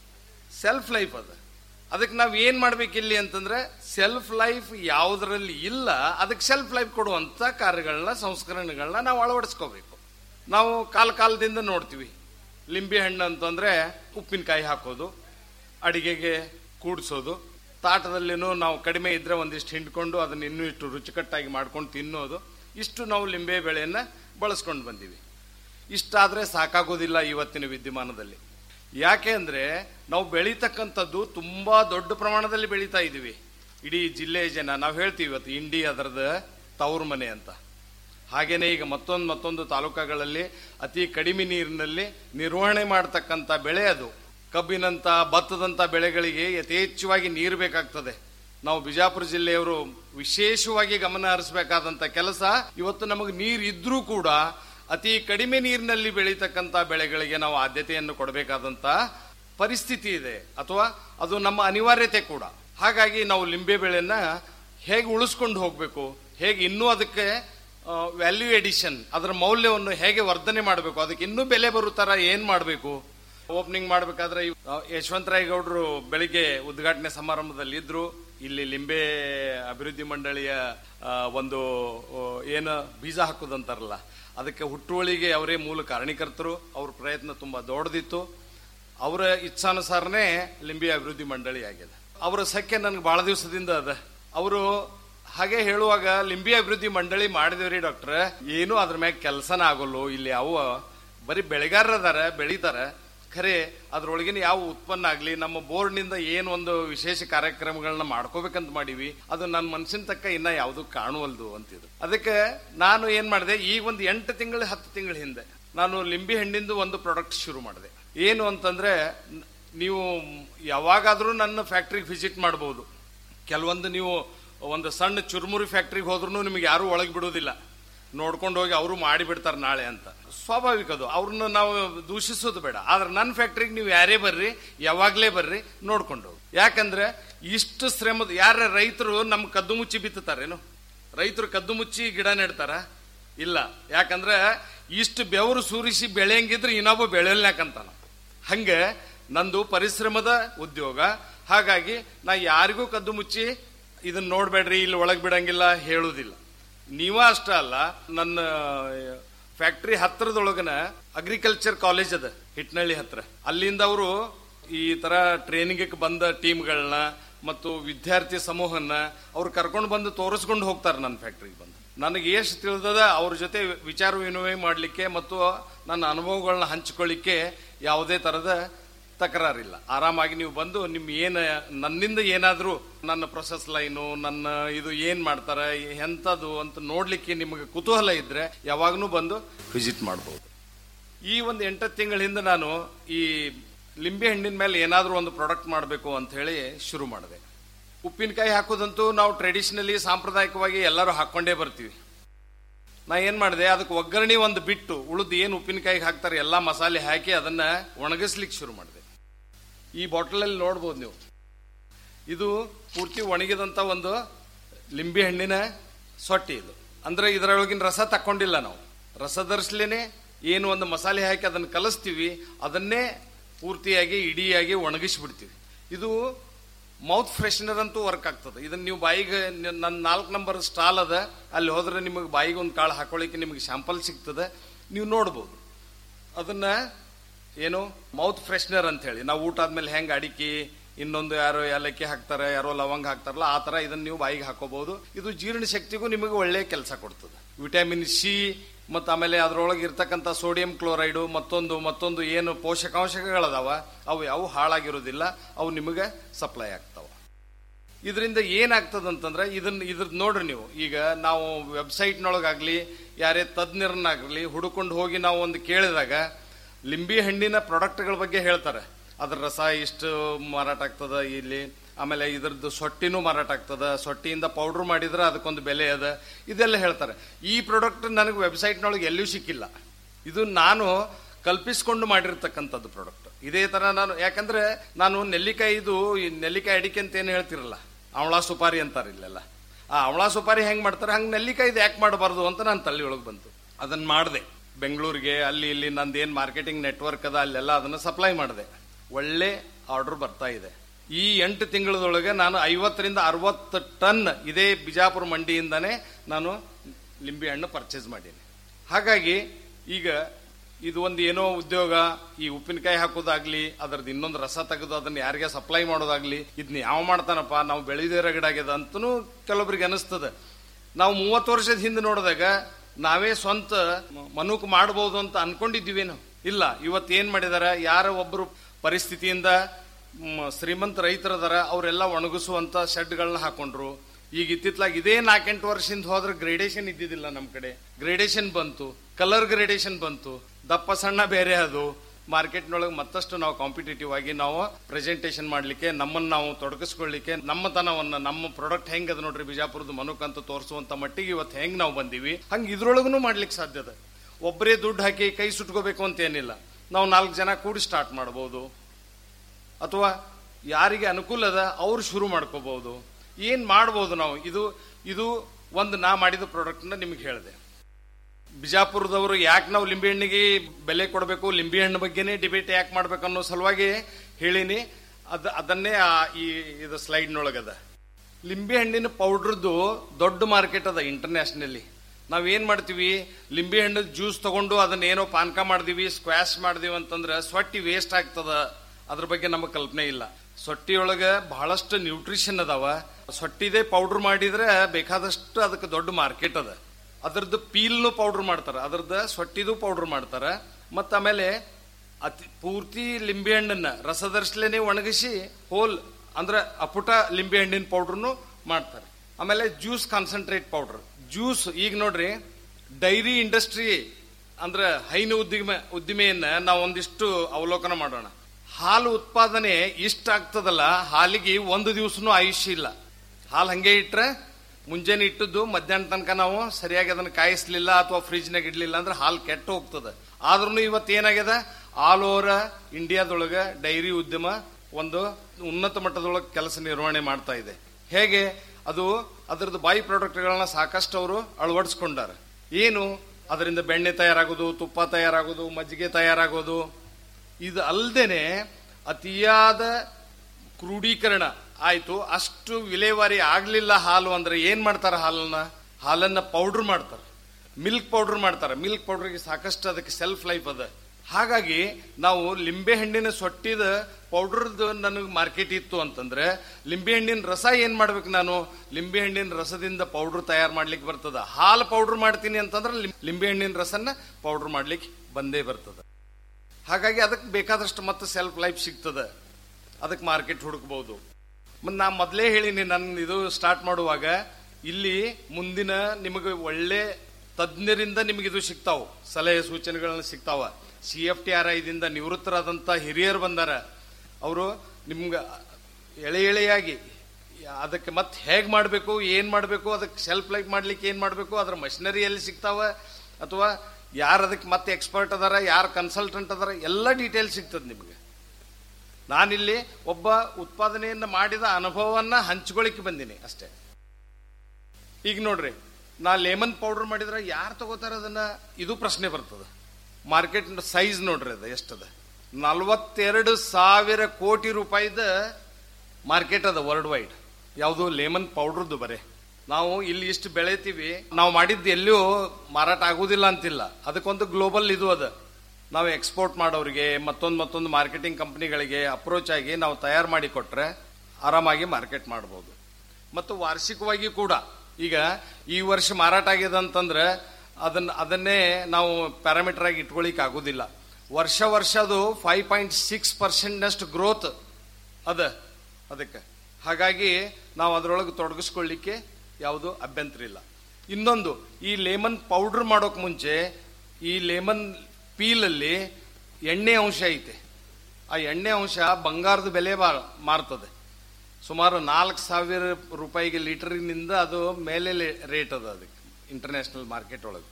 ಸೆಲ್ಫ್ ಲೈಫ್ ಅದ ಅದಕ್ಕೆ ನಾವು ಏನ್ ಮಾಡ್ಬೇಕಿಲ್ಲಿ ಅಂತಂದ್ರೆ ಸೆಲ್ಫ್ ಲೈಫ್ ಯಾವುದರಲ್ಲಿ ಇಲ್ಲ ಅದಕ್ಕೆ ಸೆಲ್ಫ್ ಲೈಫ್ ಕೊಡುವಂತ ಕಾರ್ಯಗಳನ್ನ ಸಂಸ್ಕರಣೆಗಳನ್ನ ನಾವು ಅಳವಡಿಸ್ಕೋಬೇಕು ನಾವು ಕಾಲ ಕಾಲದಿಂದ ನೋಡ್ತೀವಿ ಲಿಂಬೆ ಹಣ್ಣು ಅಂತಂದ್ರೆ ಉಪ್ಪಿನಕಾಯಿ ಹಾಕೋದು ಅಡಿಗೆಗೆ ಕೂಡಿಸೋದು ತಾಟದಲ್ಲಿನೂ ನಾವು ಕಡಿಮೆ ಇದ್ರೆ ಒಂದಿಷ್ಟು ಹಿಂಡ್ಕೊಂಡು ಅದನ್ನ ಇನ್ನೂ ಇಷ್ಟು ರುಚಿಕಟ್ಟಾಗಿ ಮಾಡ್ಕೊಂಡು ತಿನ್ನೋದು ಇಷ್ಟು ನಾವು ಲಿಂಬೆ ಬೆಳೆಯನ್ನ ಬಳಸ್ಕೊಂಡು ಬಂದೀವಿ ಇಷ್ಟಾದ್ರೆ ಸಾಕಾಗೋದಿಲ್ಲ ಇವತ್ತಿನ ವಿದ್ಯಮಾನದಲ್ಲಿ ಯಾಕೆ ಅಂದ್ರೆ ನಾವು ಬೆಳೀತಕ್ಕಂಥದ್ದು ತುಂಬಾ ದೊಡ್ಡ ಪ್ರಮಾಣದಲ್ಲಿ ಬೆಳೀತಾ ಇದೀವಿ ಇಡೀ ಜಿಲ್ಲೆಯ ಜನ ನಾವು ಹೇಳ್ತೀವಿ ಇವತ್ತು ಇಂಡಿ ಅದರದ ತವರು ಮನೆ ಅಂತ ಹಾಗೇನೆ ಈಗ ಮತ್ತೊಂದು ಮತ್ತೊಂದು ತಾಲೂಕುಗಳಲ್ಲಿ ಅತಿ ಕಡಿಮೆ ನೀರಿನಲ್ಲಿ ನಿರ್ವಹಣೆ ಮಾಡತಕ್ಕಂಥ ಬೆಳೆ ಅದು ಕಬ್ಬಿನಂತ ಭತ್ತದಂತ ಬೆಳೆಗಳಿಗೆ ಯಥೇಚ್ಛವಾಗಿ ನೀರು ಬೇಕಾಗ್ತದೆ ನಾವು ಬಿಜಾಪುರ ಜಿಲ್ಲೆಯವರು ವಿಶೇಷವಾಗಿ ಗಮನ ಹರಿಸಬೇಕಾದಂತ ಕೆಲಸ ಇವತ್ತು ನಮಗೆ ನೀರು ಇದ್ರೂ ಕೂಡ ಅತಿ ಕಡಿಮೆ ನೀರಿನಲ್ಲಿ ಬೆಳೀತಕ್ಕಂತ ಬೆಳೆಗಳಿಗೆ ನಾವು ಆದ್ಯತೆಯನ್ನು ಕೊಡಬೇಕಾದಂತ ಪರಿಸ್ಥಿತಿ ಇದೆ ಅಥವಾ ಅದು ನಮ್ಮ ಅನಿವಾರ್ಯತೆ ಕೂಡ ಹಾಗಾಗಿ ನಾವು ಲಿಂಬೆ ಬೆಳೆಯನ್ನ ಹೇಗೆ ಉಳಿಸ್ಕೊಂಡು ಹೋಗ್ಬೇಕು ಹೇಗೆ ಇನ್ನೂ ಅದಕ್ಕೆ ವ್ಯಾಲ್ಯೂ ಎಡಿಷನ್ ಅದರ ಮೌಲ್ಯವನ್ನು ಹೇಗೆ ವರ್ಧನೆ ಮಾಡಬೇಕು ಅದಕ್ಕೆ ಇನ್ನೂ ಬೆಲೆ ಬರೋ ತರ ಏನ್ ಮಾಡಬೇಕು ಓಪನಿಂಗ್ ಮಾಡಬೇಕಾದ್ರೆ ಯಶವಂತರಾಯ ಗೌಡರು ಬೆಳಿಗ್ಗೆ ಉದ್ಘಾಟನೆ ಸಮಾರಂಭದಲ್ಲಿ ಇದ್ರು ಇಲ್ಲಿ ಲಿಂಬೆ ಅಭಿವೃದ್ಧಿ ಮಂಡಳಿಯ ಆ, ಒಂದು ಆ, ಏನು ಬೀಜ ಹಾಕುದಂತಾರಲ್ಲ ಅದಕ್ಕೆ ಹುಟ್ಟುವಳಿಗೆ ಅವರೇ ಮೂಲ ಕಾರಣೀಕರ್ತರು ಅವ್ರ ಪ್ರಯತ್ನ ತುಂಬಾ ದೊಡ್ಡದಿತ್ತು ಅವರ ಇಚ್ಛಾನುಸಾರನೇ ಲಿಂಬೆ ಅಭಿವೃದ್ಧಿ ಮಂಡಳಿ ಆಗಿದೆ ಅವರ ಸಖ್ಯ ನನಗೆ ಬಹಳ ದಿವಸದಿಂದ ಅದ ಅವರು ಹಾಗೆ ಹೇಳುವಾಗ ಲಿಂಬಿ ಅಭಿವೃದ್ಧಿ ಮಂಡಳಿ ಮಾಡಿದೇವ್ರಿ ಡಾಕ್ಟರ್ ಏನು ಅದ್ರ ಮ್ಯಾಗ ಕೆಲಸನ ಆಗೋಲ್ಲ ಇಲ್ಲಿ ಯಾವ ಬರೀ ಬೆಳೆಗಾರರ ಅದಾರ ಬೆಳಿತಾರ ಖರೆ ಅದ್ರೊಳಗಿನ ಯಾವ ಉತ್ಪನ್ನ ಆಗ್ಲಿ ನಮ್ಮ ಬೋರ್ಡ್ ನಿಂದ ಏನ್ ಒಂದು ವಿಶೇಷ ಕಾರ್ಯಕ್ರಮಗಳನ್ನ ಮಾಡ್ಕೋಬೇಕಂತ ಮಾಡೀವಿ ಅದು ನನ್ನ ಮನಸ್ಸಿನ ತಕ್ಕ ಇನ್ನ ಯಾವುದು ಕಾಣುವಲ್ದು ಅಂತಿದ್ರು ಅದಕ್ಕೆ ನಾನು ಏನ್ ಮಾಡಿದೆ ಈಗ ಒಂದು ಎಂಟು ತಿಂಗಳು ಹತ್ತು ತಿಂಗಳ ಹಿಂದೆ ನಾನು ಲಿಂಬಿ ಹಣ್ಣಿಂದು ಒಂದು ಪ್ರಾಡಕ್ಟ್ ಶುರು ಮಾಡಿದೆ ಏನು ಅಂತಂದ್ರೆ ನ- ನೀವು ಯಾವಾಗಾದ್ರೂ ನನ್ನ ಫ್ಯಾಕ್ಟ್ರಿಗೆ ವಿಸಿಟ್ ಮಾಡಬಹುದು ಕೆಲವೊಂದು ನೀವು ಒಂದು ಸಣ್ಣ ಚುರುಮುರಿ ಫ್ಯಾಕ್ಟ್ರಿಗೆ ಹೋದ್ರೂ ನಿಮಗೆ ಯಾರು ಒಳಗೆ ಬಿಡೋದಿಲ್ಲ ನೋಡ್ಕೊಂಡು ಹೋಗಿ ಅವರು ಮಾಡಿ ಬಿಡ್ತಾರೆ ನಾಳೆ ಅಂತ ಸ್ವಾಭಾವಿಕ ಅದು ಅವ್ರನ್ನ ನಾವು ದೂಷಿಸೋದು ಬೇಡ ಆದ್ರೆ ನನ್ನ ಫ್ಯಾಕ್ಟ್ರಿಗೆ ನೀವು ಯಾರೇ ಬರ್ರಿ ಯಾವಾಗ್ಲೇ ಬರ್ರಿ ನೋಡ್ಕೊಂಡು ಹೋಗಿ ಯಾಕಂದ್ರೆ ಇಷ್ಟು ಶ್ರಮದ ಯಾರ ರೈತರು ನಮ್ ಕದ್ದು ಮುಚ್ಚಿ ಬಿತ್ತುತ್ತಾರೇನು ರೈತರು ಕದ್ದು ಮುಚ್ಚಿ ಗಿಡ ನೆಡ್ತಾರ ಇಲ್ಲ ಯಾಕಂದ್ರೆ ಇಷ್ಟು ಬೆವರು ಸುರಿಸಿ ಬೆಳೆಯಂಗಿದ್ರೆ ಇನ್ನೊಬ್ಬ ಬೆಳೆಯಲ್ನಾಕಂತಾನ ಹಂಗೆ ನಂದು ಪರಿಶ್ರಮದ ಉದ್ಯೋಗ ಹಾಗಾಗಿ ನಾ ಯಾರಿಗೂ ಕದ್ದು ಮುಚ್ಚಿ ಇದನ್ನ ನೋಡ್ಬೇಡ್ರಿ ಇಲ್ಲಿ ಒಳಗ್ ಬಿಡಂಗಿಲ್ಲ ಹೇಳುದಿಲ್ಲ ನೀವ ಅಷ್ಟ ಅಲ್ಲ ನನ್ನ ಫ್ಯಾಕ್ಟ್ರಿ ಹತ್ತಿರದೊಳಗನ ಅಗ್ರಿಕಲ್ಚರ್ ಕಾಲೇಜ್ ಅದ ಹಿಟ್ನಳ್ಳಿ ಹತ್ರ ಅಲ್ಲಿಂದ ಅವರು ಈ ತರ ಟ್ರೈನಿಂಗ್ ಬಂದ ಟೀಮ್ಗಳನ್ನ ಮತ್ತು ವಿದ್ಯಾರ್ಥಿ ಸಮೂಹನ ಅವ್ರು ಕರ್ಕೊಂಡು ಬಂದು ತೋರಿಸ್ಕೊಂಡು ಹೋಗ್ತಾರೆ ನನ್ನ ಫ್ಯಾಕ್ಟ್ರಿಗೆ ಬಂದು ನನಗೆ ಎಷ್ಟು ತಿಳಿದದ ಅವ್ರ ಜೊತೆ ವಿಚಾರ ವಿನಿಮಯ ಮಾಡಲಿಕ್ಕೆ ಮತ್ತು ನನ್ನ ಅನುಭವಗಳನ್ನ ಹಂಚಿಕೊಳ್ಳಿಕ್ಕೆ ಯಾವುದೇ ತರದ ತಕರಾರಿಲ್ಲ ಆರಾಮಾಗಿ ನೀವು ಬಂದು ನಿಮ್ ಏನ ನನ್ನಿಂದ ಏನಾದ್ರೂ ನನ್ನ ಪ್ರೊಸೆಸ್ ಲೈನು ನನ್ನ ಇದು ಏನ್ ಮಾಡ್ತಾರ ಎಂತದು ಅಂತ ನೋಡ್ಲಿಕ್ಕೆ ನಿಮಗೆ ಕುತೂಹಲ ಇದ್ರೆ ಯಾವಾಗ್ನೂ ಬಂದು ವಿಸಿಟ್ ಮಾಡಬಹುದು ಈ ಒಂದು ಎಂಟತ್ತು ತಿಂಗಳ ಹಿಂದೆ ನಾನು ಈ ಲಿಂಬೆ ಹಣ್ಣಿನ ಮೇಲೆ ಏನಾದ್ರೂ ಒಂದು ಪ್ರಾಡಕ್ಟ್ ಮಾಡಬೇಕು ಅಂತ ಹೇಳಿ ಶುರು ಮಾಡಿದೆ ಉಪ್ಪಿನಕಾಯಿ ಹಾಕೋದಂತೂ ನಾವು ಟ್ರೆಡಿಷನಲಿ ಸಾಂಪ್ರದಾಯಿಕವಾಗಿ ಎಲ್ಲರೂ ಹಾಕೊಂಡೇ ಬರ್ತೀವಿ ನಾ ಏನ್ ಮಾಡಿದೆ ಅದಕ್ಕೆ ಒಗ್ಗರಣೆ ಒಂದು ಬಿಟ್ಟು ಉಳಿದು ಏನು ಉಪ್ಪಿನಕಾಯಿಗೆ ಹಾಕ್ತಾರೆ ಎಲ್ಲಾ ಮಸಾಲೆ ಹಾಕಿ ಅದನ್ನ ಒಣಗಿಸ್ಲಿಕ್ಕೆ ಶುರು ಮಾಡಿದೆ ಈ ಬಾಟಲಲ್ಲಿ ನೋಡ್ಬೋದು ನೀವು ಇದು ಪೂರ್ತಿ ಒಣಗಿದಂತ ಒಂದು ಲಿಂಬೆ ಹಣ್ಣಿನ ಸೊಟ್ಟಿ ಇದು ಅಂದ್ರೆ ಇದರೊಳಗಿನ ರಸ ತಕ್ಕೊಂಡಿಲ್ಲ ನಾವು ರಸ ಧರಿಸ್ಲೇನೆ ಏನು ಒಂದು ಮಸಾಲೆ ಹಾಕಿ ಅದನ್ನು ಕಲಿಸ್ತೀವಿ ಅದನ್ನೇ ಪೂರ್ತಿಯಾಗಿ ಇಡಿಯಾಗಿ ಒಣಗಿಸ್ಬಿಡ್ತೀವಿ ಇದು ಮೌತ್ ಫ್ರೆಶ್ನರ್ ಅಂತೂ ವರ್ಕ್ ಆಗ್ತದೆ ಇದನ್ನ ನೀವು ಬಾಯಿಗೆ ನ- ನನ್ನ ನಾಲ್ಕು ನಂಬರ್ ಸ್ಟಾಲ್ ಅದ ಅಲ್ಲಿ ಹೋದ್ರೆ ನಿಮಗೆ ಬಾಯಿಗೆ ಒಂದು ಕಾಳು ಹಾಕೊಳ್ಳಿಕ್ಕೆ ನಿಮಗೆ ಶಾಂಪಲ್ ಸಿಗ್ತದೆ ನೀವು ನೋಡ್ಬೋದು ಅದನ್ನ ಏನು ಮೌತ್ ಫ್ರೆಶ್ನರ್ ಅಂತ ಹೇಳಿ ನಾವು ಊಟ ಆದ್ಮೇಲೆ ಹೆಂಗ್ ಅಡಿಕೆ ಇನ್ನೊಂದು ಯಾರೋ ಏಲಕ್ಕಿ ಹಾಕ್ತಾರೆ ಯಾರೋ ಲವಂಗ ಹಾಕ್ತಾರಲ್ಲ ಆ ತರ ಇದನ್ನ ನೀವು ಬಾಯಿಗೆ ಹಾಕೋಬಹುದು ಇದು ಜೀರ್ಣ ಶಕ್ತಿಗೂ ನಿಮಗೆ ಒಳ್ಳೆ ಕೆಲಸ ಕೊಡ್ತದೆ ವಿಟಮಿನ್ ಸಿ ಮತ್ತು ಆಮೇಲೆ ಅದರೊಳಗೆ ಇರ್ತಕ್ಕಂಥ ಸೋಡಿಯಂ ಕ್ಲೋರೈಡು ಮತ್ತೊಂದು ಮತ್ತೊಂದು ಏನು ಪೋಷಕಾಂಶಗಳದಾವ ಅವು ಯಾವ ಹಾಳಾಗಿರೋದಿಲ್ಲ ಅವು ನಿಮಗೆ ಸಪ್ಲೈ ಆಗ್ತಾವ ಇದರಿಂದ ಏನಾಗ್ತದಂತಂದ್ರೆ ಇದನ್ನ ಇದ್ರದ್ದು ನೋಡ್ರಿ ನೀವು ಈಗ ನಾವು ವೆಬ್ಸೈಟ್ನೊಳಗಾಗ್ಲಿ ಯಾರೇ ತಜ್ಞರನ್ನಾಗಲಿ ಹುಡುಕೊಂಡು ಹೋಗಿ ನಾವು ಒಂದು ಕೇಳಿದಾಗ ಲಿಂಬಿ ಹಣ್ಣಿನ ಪ್ರಾಡಕ್ಟ್ಗಳ ಬಗ್ಗೆ ಹೇಳ್ತಾರೆ ಅದ್ರ ರಸ ಇಷ್ಟು ಮಾರಾಟ ಆಗ್ತದ ಇಲ್ಲಿ ಆಮೇಲೆ ಇದ್ರದ್ದು ಸೊಟ್ಟಿನೂ ಮಾರಾಟ ಆಗ್ತದ ಸೊಟ್ಟಿಯಿಂದ ಪೌಡ್ರ್ ಮಾಡಿದ್ರೆ ಅದಕ್ಕೊಂದು ಬೆಲೆ ಅದ ಇದೆಲ್ಲ ಹೇಳ್ತಾರೆ ಈ ಪ್ರಾಡಕ್ಟ್ ನನಗೆ ವೆಬ್ಸೈಟ್ನೊಳಗೆ ಎಲ್ಲೂ ಸಿಕ್ಕಿಲ್ಲ ಇದು ನಾನು ಕಲ್ಪಿಸ್ಕೊಂಡು ಮಾಡಿರ್ತಕ್ಕಂಥದ್ದು ಪ್ರಾಡಕ್ಟ್ ಇದೇ ತರ ನಾನು ಯಾಕಂದ್ರೆ ನಾನು ನೆಲ್ಲಿಕಾಯಿದು ಈ ನೆಲ್ಲಿಕಾಯಿ ಅಡಿಕೆ ಅಂತ ಏನು ಹೇಳ್ತಿರಲ್ಲ ಅವಳಾ ಸುಪಾರಿ ಅಂತಾರೆ ಇಲ್ಲೆಲ್ಲ ಆ ಅವಳಾ ಸುಪಾರಿ ಹೆಂಗ್ ಮಾಡ್ತಾರೆ ಹಂಗೆ ನೆಲ್ಲಿಕಾಯಿದು ಯಾಕೆ ಮಾಡಬಾರ್ದು ಅಂತ ನಾನು ತಲೆ ಒಳಗೆ ಬಂತು ಅದನ್ನ ಮಾಡಿದೆ ಬೆಂಗಳೂರಿಗೆ ಅಲ್ಲಿ ಇಲ್ಲಿ ನಂದು ಏನು ಮಾರ್ಕೆಟಿಂಗ್ ನೆಟ್ವರ್ಕ್ ಅದ ಅಲ್ಲೆಲ್ಲ ಅದನ್ನ ಸಪ್ಲೈ ಮಾಡಿದೆ ಒಳ್ಳೆ ಆರ್ಡರ್ ಬರ್ತಾ ಇದೆ ಈ ಎಂಟು ತಿಂಗಳದೊಳಗೆ ನಾನು ಐವತ್ತರಿಂದ ಅರವತ್ತು ಟನ್ ಇದೇ ಬಿಜಾಪುರ ಮಂಡಿಯಿಂದಾನೇ ನಾನು ಲಿಂಬೆ ಹಣ್ಣು ಪರ್ಚೇಸ್ ಮಾಡೀನಿ ಹಾಗಾಗಿ ಈಗ ಇದು ಒಂದು ಏನೋ ಉದ್ಯೋಗ ಈ ಉಪ್ಪಿನಕಾಯಿ ಹಾಕೋದಾಗ್ಲಿ ಅದರದ್ದು ಇನ್ನೊಂದು ರಸ ತೆಗೆದು ಅದನ್ನ ಯಾರಿಗೆ ಸಪ್ಲೈ ಮಾಡೋದಾಗ್ಲಿ ಇದನ್ನ ಯಾವ ಮಾಡ್ತಾನಪ್ಪ ನಾವು ಬೆಳೆದೇ ರಗಡಾಗ್ಯದ ಅಂತನೂ ಕೆಲವೊಬ್ರಿಗೆ ಅನಿಸ್ತದೆ ನಾವು ಮೂವತ್ತು ವರ್ಷದ ಹಿಂದೆ ನೋಡಿದಾಗ ನಾವೇ ಸ್ವಂತ ಮನುಕ್ ಮಾಡಬಹುದು ಅಂತ ಅನ್ಕೊಂಡಿದ್ದೀವೇನು ಇಲ್ಲ ಇವತ್ತು ಏನ್ ಮಾಡಿದಾರ ಯಾರ ಒಬ್ಬರು ಪರಿಸ್ಥಿತಿಯಿಂದ ಮ್, ಶ್ರೀಮಂತ ರೈತರದಾರ ಅವರೆಲ್ಲ ಒಣಗಿಸುವಂತ ಶೆಡ್ಗಳನ್ನ ಹಾಕೊಂಡ್ರು ಈಗ ಇತ್ತಿತ್ಲಾಗ ಇದೇ ನಾಲ್ಕೆಂಟು ವರ್ಷದಿಂದ ಹೋದ್ರೆ ಗ್ರೇಡೇಷನ್ ಇದ್ದಿದ್ದಿಲ್ಲ ನಮ್ಮ ಕಡೆ ಗ್ರೇಡೇಷನ್ ಬಂತು ಕಲರ್ ಗ್ರೇಡೇಷನ್ ಬಂತು ದಪ್ಪ ಸಣ್ಣ ಬೇರೆ ಅದು ಮಾರ್ಕೆಟ್ನೊಳಗೆ ಮತ್ತಷ್ಟು ನಾವು ಕಾಂಪಿಟೇಟಿವ್ ಆಗಿ ನಾವು ಪ್ರೆಸೆಂಟೇಷನ್ ಮಾಡ್ಲಿಕ್ಕೆ ನಮ್ಮನ್ನ ನಾವು ತೊಡಗಿಸ್ಕೊಳ್ಳಿಕ್ಕೆ ನಮ್ಮತನವನ್ನ ನಮ್ಮ ಪ್ರಾಡಕ್ಟ್ ಹೆಂಗ್ ಅದ ನೋಡ್ರಿ ಬಿಜಾಪುರದ ಮನುಕ್ ಅಂತ ತೋರಿಸುವಂತ ಮಟ್ಟಿಗೆ ಇವತ್ತು ಹೆಂಗ್ ನಾವು ಬಂದೀವಿ ಹಂಗ ಇದ್ರೊಳಗೂ ಮಾಡ್ಲಿಕ್ಕೆ ಸಾಧ್ಯದ ಒಬ್ಬರೇ ದುಡ್ಡು ಹಾಕಿ ಕೈ ಸುಟ್ಕೋಬೇಕು ಅಂತ ಏನಿಲ್ಲ ನಾವು ನಾಲ್ಕು ಜನ ಕೂಡಿ ಸ್ಟಾರ್ಟ್ ಮಾಡಬಹುದು ಅಥವಾ ಯಾರಿಗೆ ಅನುಕೂಲ ಅದ ಅವ್ರು ಶುರು ಮಾಡ್ಕೋಬಹುದು ಏನ್ ಮಾಡ್ಬೋದು ನಾವು ಇದು ಇದು ಒಂದು ನಾ ಮಾಡಿದ ಪ್ರಾಡಕ್ಟ್ನ ನಿಮ್ಗೆ ಹೇಳಿದೆ ಬಿಜಾಪುರದವರು ಯಾಕೆ ನಾವು ಲಿಂಬೆ ಹಣ್ಣಿಗೆ ಬೆಲೆ ಕೊಡಬೇಕು ಲಿಂಬೆ ಹಣ್ಣು ಬಗ್ಗೆನೇ ಡಿಬೇಟ್ ಯಾಕೆ ಮಾಡ್ಬೇಕು ಅನ್ನೋ ಸಲುವಾಗಿ ಹೇಳಿನಿ ಅದ ಅದನ್ನೇ ಆ ಈ ಇದು ಸ್ಲೈಡ್ನೊಳಗದ ಲಿಂಬೆ ಹಣ್ಣಿನ ಪೌಡ್ರದ್ದು ದೊಡ್ಡ ಮಾರ್ಕೆಟ್ ಅದ ಇಂಟರ್ನ್ಯಾಷನಲಿ ನಾವ್ ಏನ್ ಮಾಡ್ತೀವಿ ಲಿಂಬೆ ಹಣ್ಣು ಜ್ಯೂಸ್ ತಗೊಂಡು ಅದನ್ನ ಏನೋ ಪಾನಕ ಮಾಡ್ದೀವಿ ಸ್ಕ್ವಾಶ್ ಮಾಡ್ದೀವಿ ಅಂತಂದ್ರೆ ಸೊಟ್ಟಿ ವೇಸ್ಟ್ ಆಗ್ತದ ಅದ್ರ ಬಗ್ಗೆ ನಮಗೆ ಕಲ್ಪನೆ ಇಲ್ಲ ಸೊಟ್ಟಿಯೊಳಗ ಬಹಳಷ್ಟು ನ್ಯೂಟ್ರಿಷನ್ ಅದಾವ ಸೊಟ್ಟಿದೆ ಪೌಡರ್ ಮಾಡಿದ್ರೆ ಬೇಕಾದಷ್ಟು ಅದಕ್ಕೆ ದೊಡ್ಡ ಮಾರ್ಕೆಟ್ ಅದ ಅದ್ರದ್ದು ಪೀಲ್ನು ಪೌಡರ್ ಮಾಡ್ತಾರ ಅದ್ರದ್ದು ಸೊಟ್ಟಿದು ಪೌಡರ್ ಮಾಡ್ತಾರ ಮತ್ತ ಆಮೇಲೆ ಅತಿ ಪೂರ್ತಿ ಲಿಂಬೆ ಹಣ್ಣನ್ನ ರಸದರ್ಸ್ಲೇನೆ ಒಣಗಿಸಿ ಹೋಲ್ ಅಂದ್ರೆ ಅಪುಟ ಲಿಂಬೆ ಹಣ್ಣಿನ ಪೌಡರ್ನು ಮಾಡ್ತಾರೆ ಆಮೇಲೆ ಜ್ಯೂಸ್ ಕಾನ್ಸಂಟ್ರೇಟ್ ಪೌಡರ್ ಜ್ಯೂಸ್ ಈಗ ನೋಡ್ರಿ ಡೈರಿ ಇಂಡಸ್ಟ್ರಿ ಅಂದ್ರೆ ಹೈನು ಉದ್ದಿಮೆ ಉದ್ದಿಮೆಯನ್ನ ನಾವು ಒಂದಿಷ್ಟು ಅವಲೋಕನ ಮಾಡೋಣ ಹಾಲು ಉತ್ಪಾದನೆ ಇಷ್ಟ ಆಗ್ತದಲ್ಲ ಹಾಲಿಗೆ ಒಂದು ದಿವಸನೂ ಆಯುಷ್ಯ ಇಲ್ಲ ಹಾಲು ಹಂಗೆ ಇಟ್ರೆ ಮುಂಜಾನೆ ಇಟ್ಟದ್ದು ಮಧ್ಯಾಹ್ನ ತನಕ ನಾವು ಸರಿಯಾಗಿ ಅದನ್ನ ಕಾಯಿಸ್ಲಿಲ್ಲ ಅಥವಾ ಫ್ರಿಜ್ನಾಗ ಇಡ್ಲಿಲ್ಲ ಅಂದ್ರೆ ಹಾಲು ಕೆಟ್ಟು ಹೋಗ್ತದೆ ಆದ್ರೂ ಇವತ್ತು ಏನಾಗ್ಯದ ಆಲ್ ಓವರ್ ಇಂಡಿಯಾದೊಳಗ ಡೈರಿ ಉದ್ಯಮ ಒಂದು ಉನ್ನತ ಮಟ್ಟದೊಳಗೆ ಕೆಲಸ ನಿರ್ವಹಣೆ ಮಾಡ್ತಾ ಇದೆ ಹೇಗೆ ಅದು ಅದರದ್ದು ಬಾಯಿ ಪ್ರಾಡಕ್ಟ್ಗಳನ್ನ ಸಾಕಷ್ಟು ಅವರು ಅಳವಡಿಸ್ಕೊಂಡಾರ ಏನು ಅದರಿಂದ ಬೆಣ್ಣೆ ತಯಾರಾಗೋದು ತುಪ್ಪ ತಯಾರಾಗೋದು ಮಜ್ಜಿಗೆ ತಯಾರಾಗೋದು ಇದು ಅಲ್ದೇನೆ ಅತಿಯಾದ ಕ್ರೋಢೀಕರಣ ಆಯ್ತು ಅಷ್ಟು ವಿಲೇವಾರಿ ಆಗ್ಲಿಲ್ಲ ಹಾಲು ಅಂದ್ರೆ ಏನ್ ಮಾಡ್ತಾರ ಹಾಲನ್ನ ಹಾಲನ್ನ ಪೌಡರ್ ಮಾಡ್ತಾರೆ ಮಿಲ್ಕ್ ಪೌಡರ್ ಮಾಡ್ತಾರೆ ಮಿಲ್ಕ್ ಪೌಡರ್ಗೆ ಸಾಕಷ್ಟು ಅದಕ್ಕೆ ಸೆಲ್ಫ್ ಲೈಫ್ ಅದ ಹಾಗಾಗಿ ನಾವು ಲಿಂಬೆ ಹಣ್ಣಿನ ಸೊಟ್ಟಿದ ಪೌಡರ್ದು ನನಗೆ ಮಾರ್ಕೆಟ್ ಇತ್ತು ಅಂತಂದ್ರೆ ಲಿಂಬೆ ಹಣ್ಣಿನ ರಸ ಏನ್ ಮಾಡ್ಬೇಕು ನಾನು ಲಿಂಬೆ ಹಣ್ಣಿನ ರಸದಿಂದ ಪೌಡರ್ ತಯಾರು ಮಾಡ್ಲಿಕ್ಕೆ ಬರ್ತದ ಹಾಲು ಪೌಡರ್ ಮಾಡ್ತೀನಿ ಅಂತಂದ್ರೆ ಲಿಂ- ಲಿಂಬೆ ಹಣ್ಣಿನ ರಸನ್ನ ಪೌಡರ್ ಮಾಡ್ಲಿಕ್ಕೆ ಬಂದೇ ಬರ್ತದ ಹಾಗಾಗಿ ಅದಕ್ಕೆ ಬೇಕಾದಷ್ಟು ಮತ್ತೆ ಸೆಲ್ಫ್ ಲೈಫ್ ಸಿಗ್ತದೆ ಅದಕ್ಕೆ ಮಾರ್ಕೆಟ್ ಹುಡುಕ್ಬಹುದು ಮತ್ತು ನಾ ಮೊದಲೇ ಹೇಳಿನಿ ನನ್ನ ಇದು ಸ್ಟಾರ್ಟ್ ಮಾಡುವಾಗ ಇಲ್ಲಿ ಮುಂದಿನ ನಿಮಗೆ ಒಳ್ಳೆ ತಜ್ಞರಿಂದ ನಿಮಗೆ ಇದು ಸಿಗ್ತಾವ ಸಲಹೆ ಸೂಚನೆಗಳನ್ನ ಸಿಗ್ತಾವ ಸಿ ಎಫ್ ಟಿ ಆರ್ ಐದಿಂದ ನಿವೃತ್ತರಾದಂಥ ಹಿರಿಯರು ಬಂದಾರ ಅವರು ನಿಮ್ಗೆ ಎಳೆ ಎಳೆಯಾಗಿ ಅದಕ್ಕೆ ಮತ್ತೆ ಹೇಗೆ ಮಾಡಬೇಕು ಏನು ಮಾಡಬೇಕು ಅದಕ್ಕೆ ಸೆಲ್ಫ್ ಲೈಫ್ ಮಾಡ್ಲಿಕ್ಕೆ ಏನು ಮಾಡಬೇಕು ಅದ್ರ ಮಷಿನರಿ ಎಲ್ಲಿ ಸಿಗ್ತಾವ ಅಥವಾ ಯಾರು ಅದಕ್ಕೆ ಮತ್ತೆ ಎಕ್ಸ್ಪರ್ಟ್ ಅದಾರ ಯಾರು ಕನ್ಸಲ್ಟೆಂಟ್ ಅದಾರ ಎಲ್ಲ ಡೀಟೇಲ್ ಸಿಗ್ತದೆ ನಿಮಗೆ ನಾನಿಲ್ಲಿ ಒಬ್ಬ ಉತ್ಪಾದನೆಯನ್ನು ಮಾಡಿದ ಅನುಭವವನ್ನ ಹಂಚ್ಕೊಳ್ಳಿಕ್ಕೆ ಬಂದೀನಿ ಅಷ್ಟೇ ಈಗ ನೋಡ್ರಿ ನಾ ಲೆಮನ್ ಪೌಡರ್ ಮಾಡಿದ್ರೆ ಯಾರು ತಗೋತಾರ ಅದನ್ನ ಇದು ಪ್ರಶ್ನೆ ಬರ್ತದ ಮಾರ್ಕೆಟ್ ಸೈಜ್ ನೋಡ್ರಿ ಅದು ಎಷ್ಟದ ನಲ್ವತ್ತೆರಡು ಸಾವಿರ ಕೋಟಿ ರೂಪಾಯಿದ ಮಾರ್ಕೆಟ್ ಅದ ವರ್ಲ್ಡ್ ವೈಡ್ ಯಾವುದು ಲೆಮನ್ ಪೌಡರ್ದು ಬರೇ ನಾವು ಇಲ್ಲಿ ಇಷ್ಟು ಬೆಳಿತೀವಿ ನಾವು ಮಾಡಿದ್ದು ಎಲ್ಲೂ ಮಾರಾಟ ಆಗುದಿಲ್ಲ ಅಂತಿಲ್ಲ ಅದಕ್ಕೊಂದು ಗ್ಲೋಬಲ್ ಇದು ಅದ ನಾವು ಎಕ್ಸ್ಪೋರ್ಟ್ ಮಾಡೋರಿಗೆ ಮತ್ತೊಂದು ಮತ್ತೊಂದು ಮಾರ್ಕೆಟಿಂಗ್ ಕಂಪನಿಗಳಿಗೆ ಅಪ್ರೋಚ್ ಆಗಿ ನಾವು ತಯಾರು ಮಾಡಿ ಕೊಟ್ರೆ ಆರಾಮಾಗಿ ಮಾರ್ಕೆಟ್ ಮಾಡ್ಬೋದು ಮತ್ತು ವಾರ್ಷಿಕವಾಗಿ ಕೂಡ ಈಗ ಈ ವರ್ಷ ಮಾರಾಟ ಆಗಿದೆ ಅಂತಂದ್ರೆ ಅದನ್ನ ಅದನ್ನೇ ನಾವು ಪ್ಯಾರಾಮೀಟರ್ ಆಗಿ ಇಟ್ಕೊಳ್ಳಿಕ್ ಆಗುದಿಲ್ಲ ವರ್ಷ ವರ್ಷ ಅದು ಫೈವ್ ಪಾಯಿಂಟ್ ಸಿಕ್ಸ್ ಪರ್ಸೆಂಟ್ನಷ್ಟು ಗ್ರೋತ್ ಅದ ಅದಕ್ಕೆ ಹಾಗಾಗಿ ನಾವು ಅದರೊಳಗೆ ತೊಡಗಿಸ್ಕೊಳ್ಳಿಕ್ಕೆ ಯಾವುದು ಅಭ್ಯಂತರ ಇಲ್ಲ ಇನ್ನೊಂದು ಈ ಲೇಮನ್ ಪೌಡರ್ ಮಾಡೋಕ್ ಮುಂಚೆ ಈ ಲೇಮನ್ ಪೀಲಲ್ಲಿ ಎಣ್ಣೆ ಅಂಶ ಐತೆ ಆ ಎಣ್ಣೆ ಅಂಶ ಬಂಗಾರದ ಬೆಲೆ ಬಾ- ಮಾರ್ತದೆ ಸುಮಾರು ನಾಲ್ಕು ಸಾವಿರ ರೂಪಾಯಿಗೆ ಲೀಟರ್ನಿಂದ ಅದು ಮೇಲೆ ರೇಟ್ ಅದ ಅದಕ್ಕೆ ಇಂಟರ್ನ್ಯಾಷನಲ್ ಮಾರ್ಕೆಟ್ ಒಳಗೆ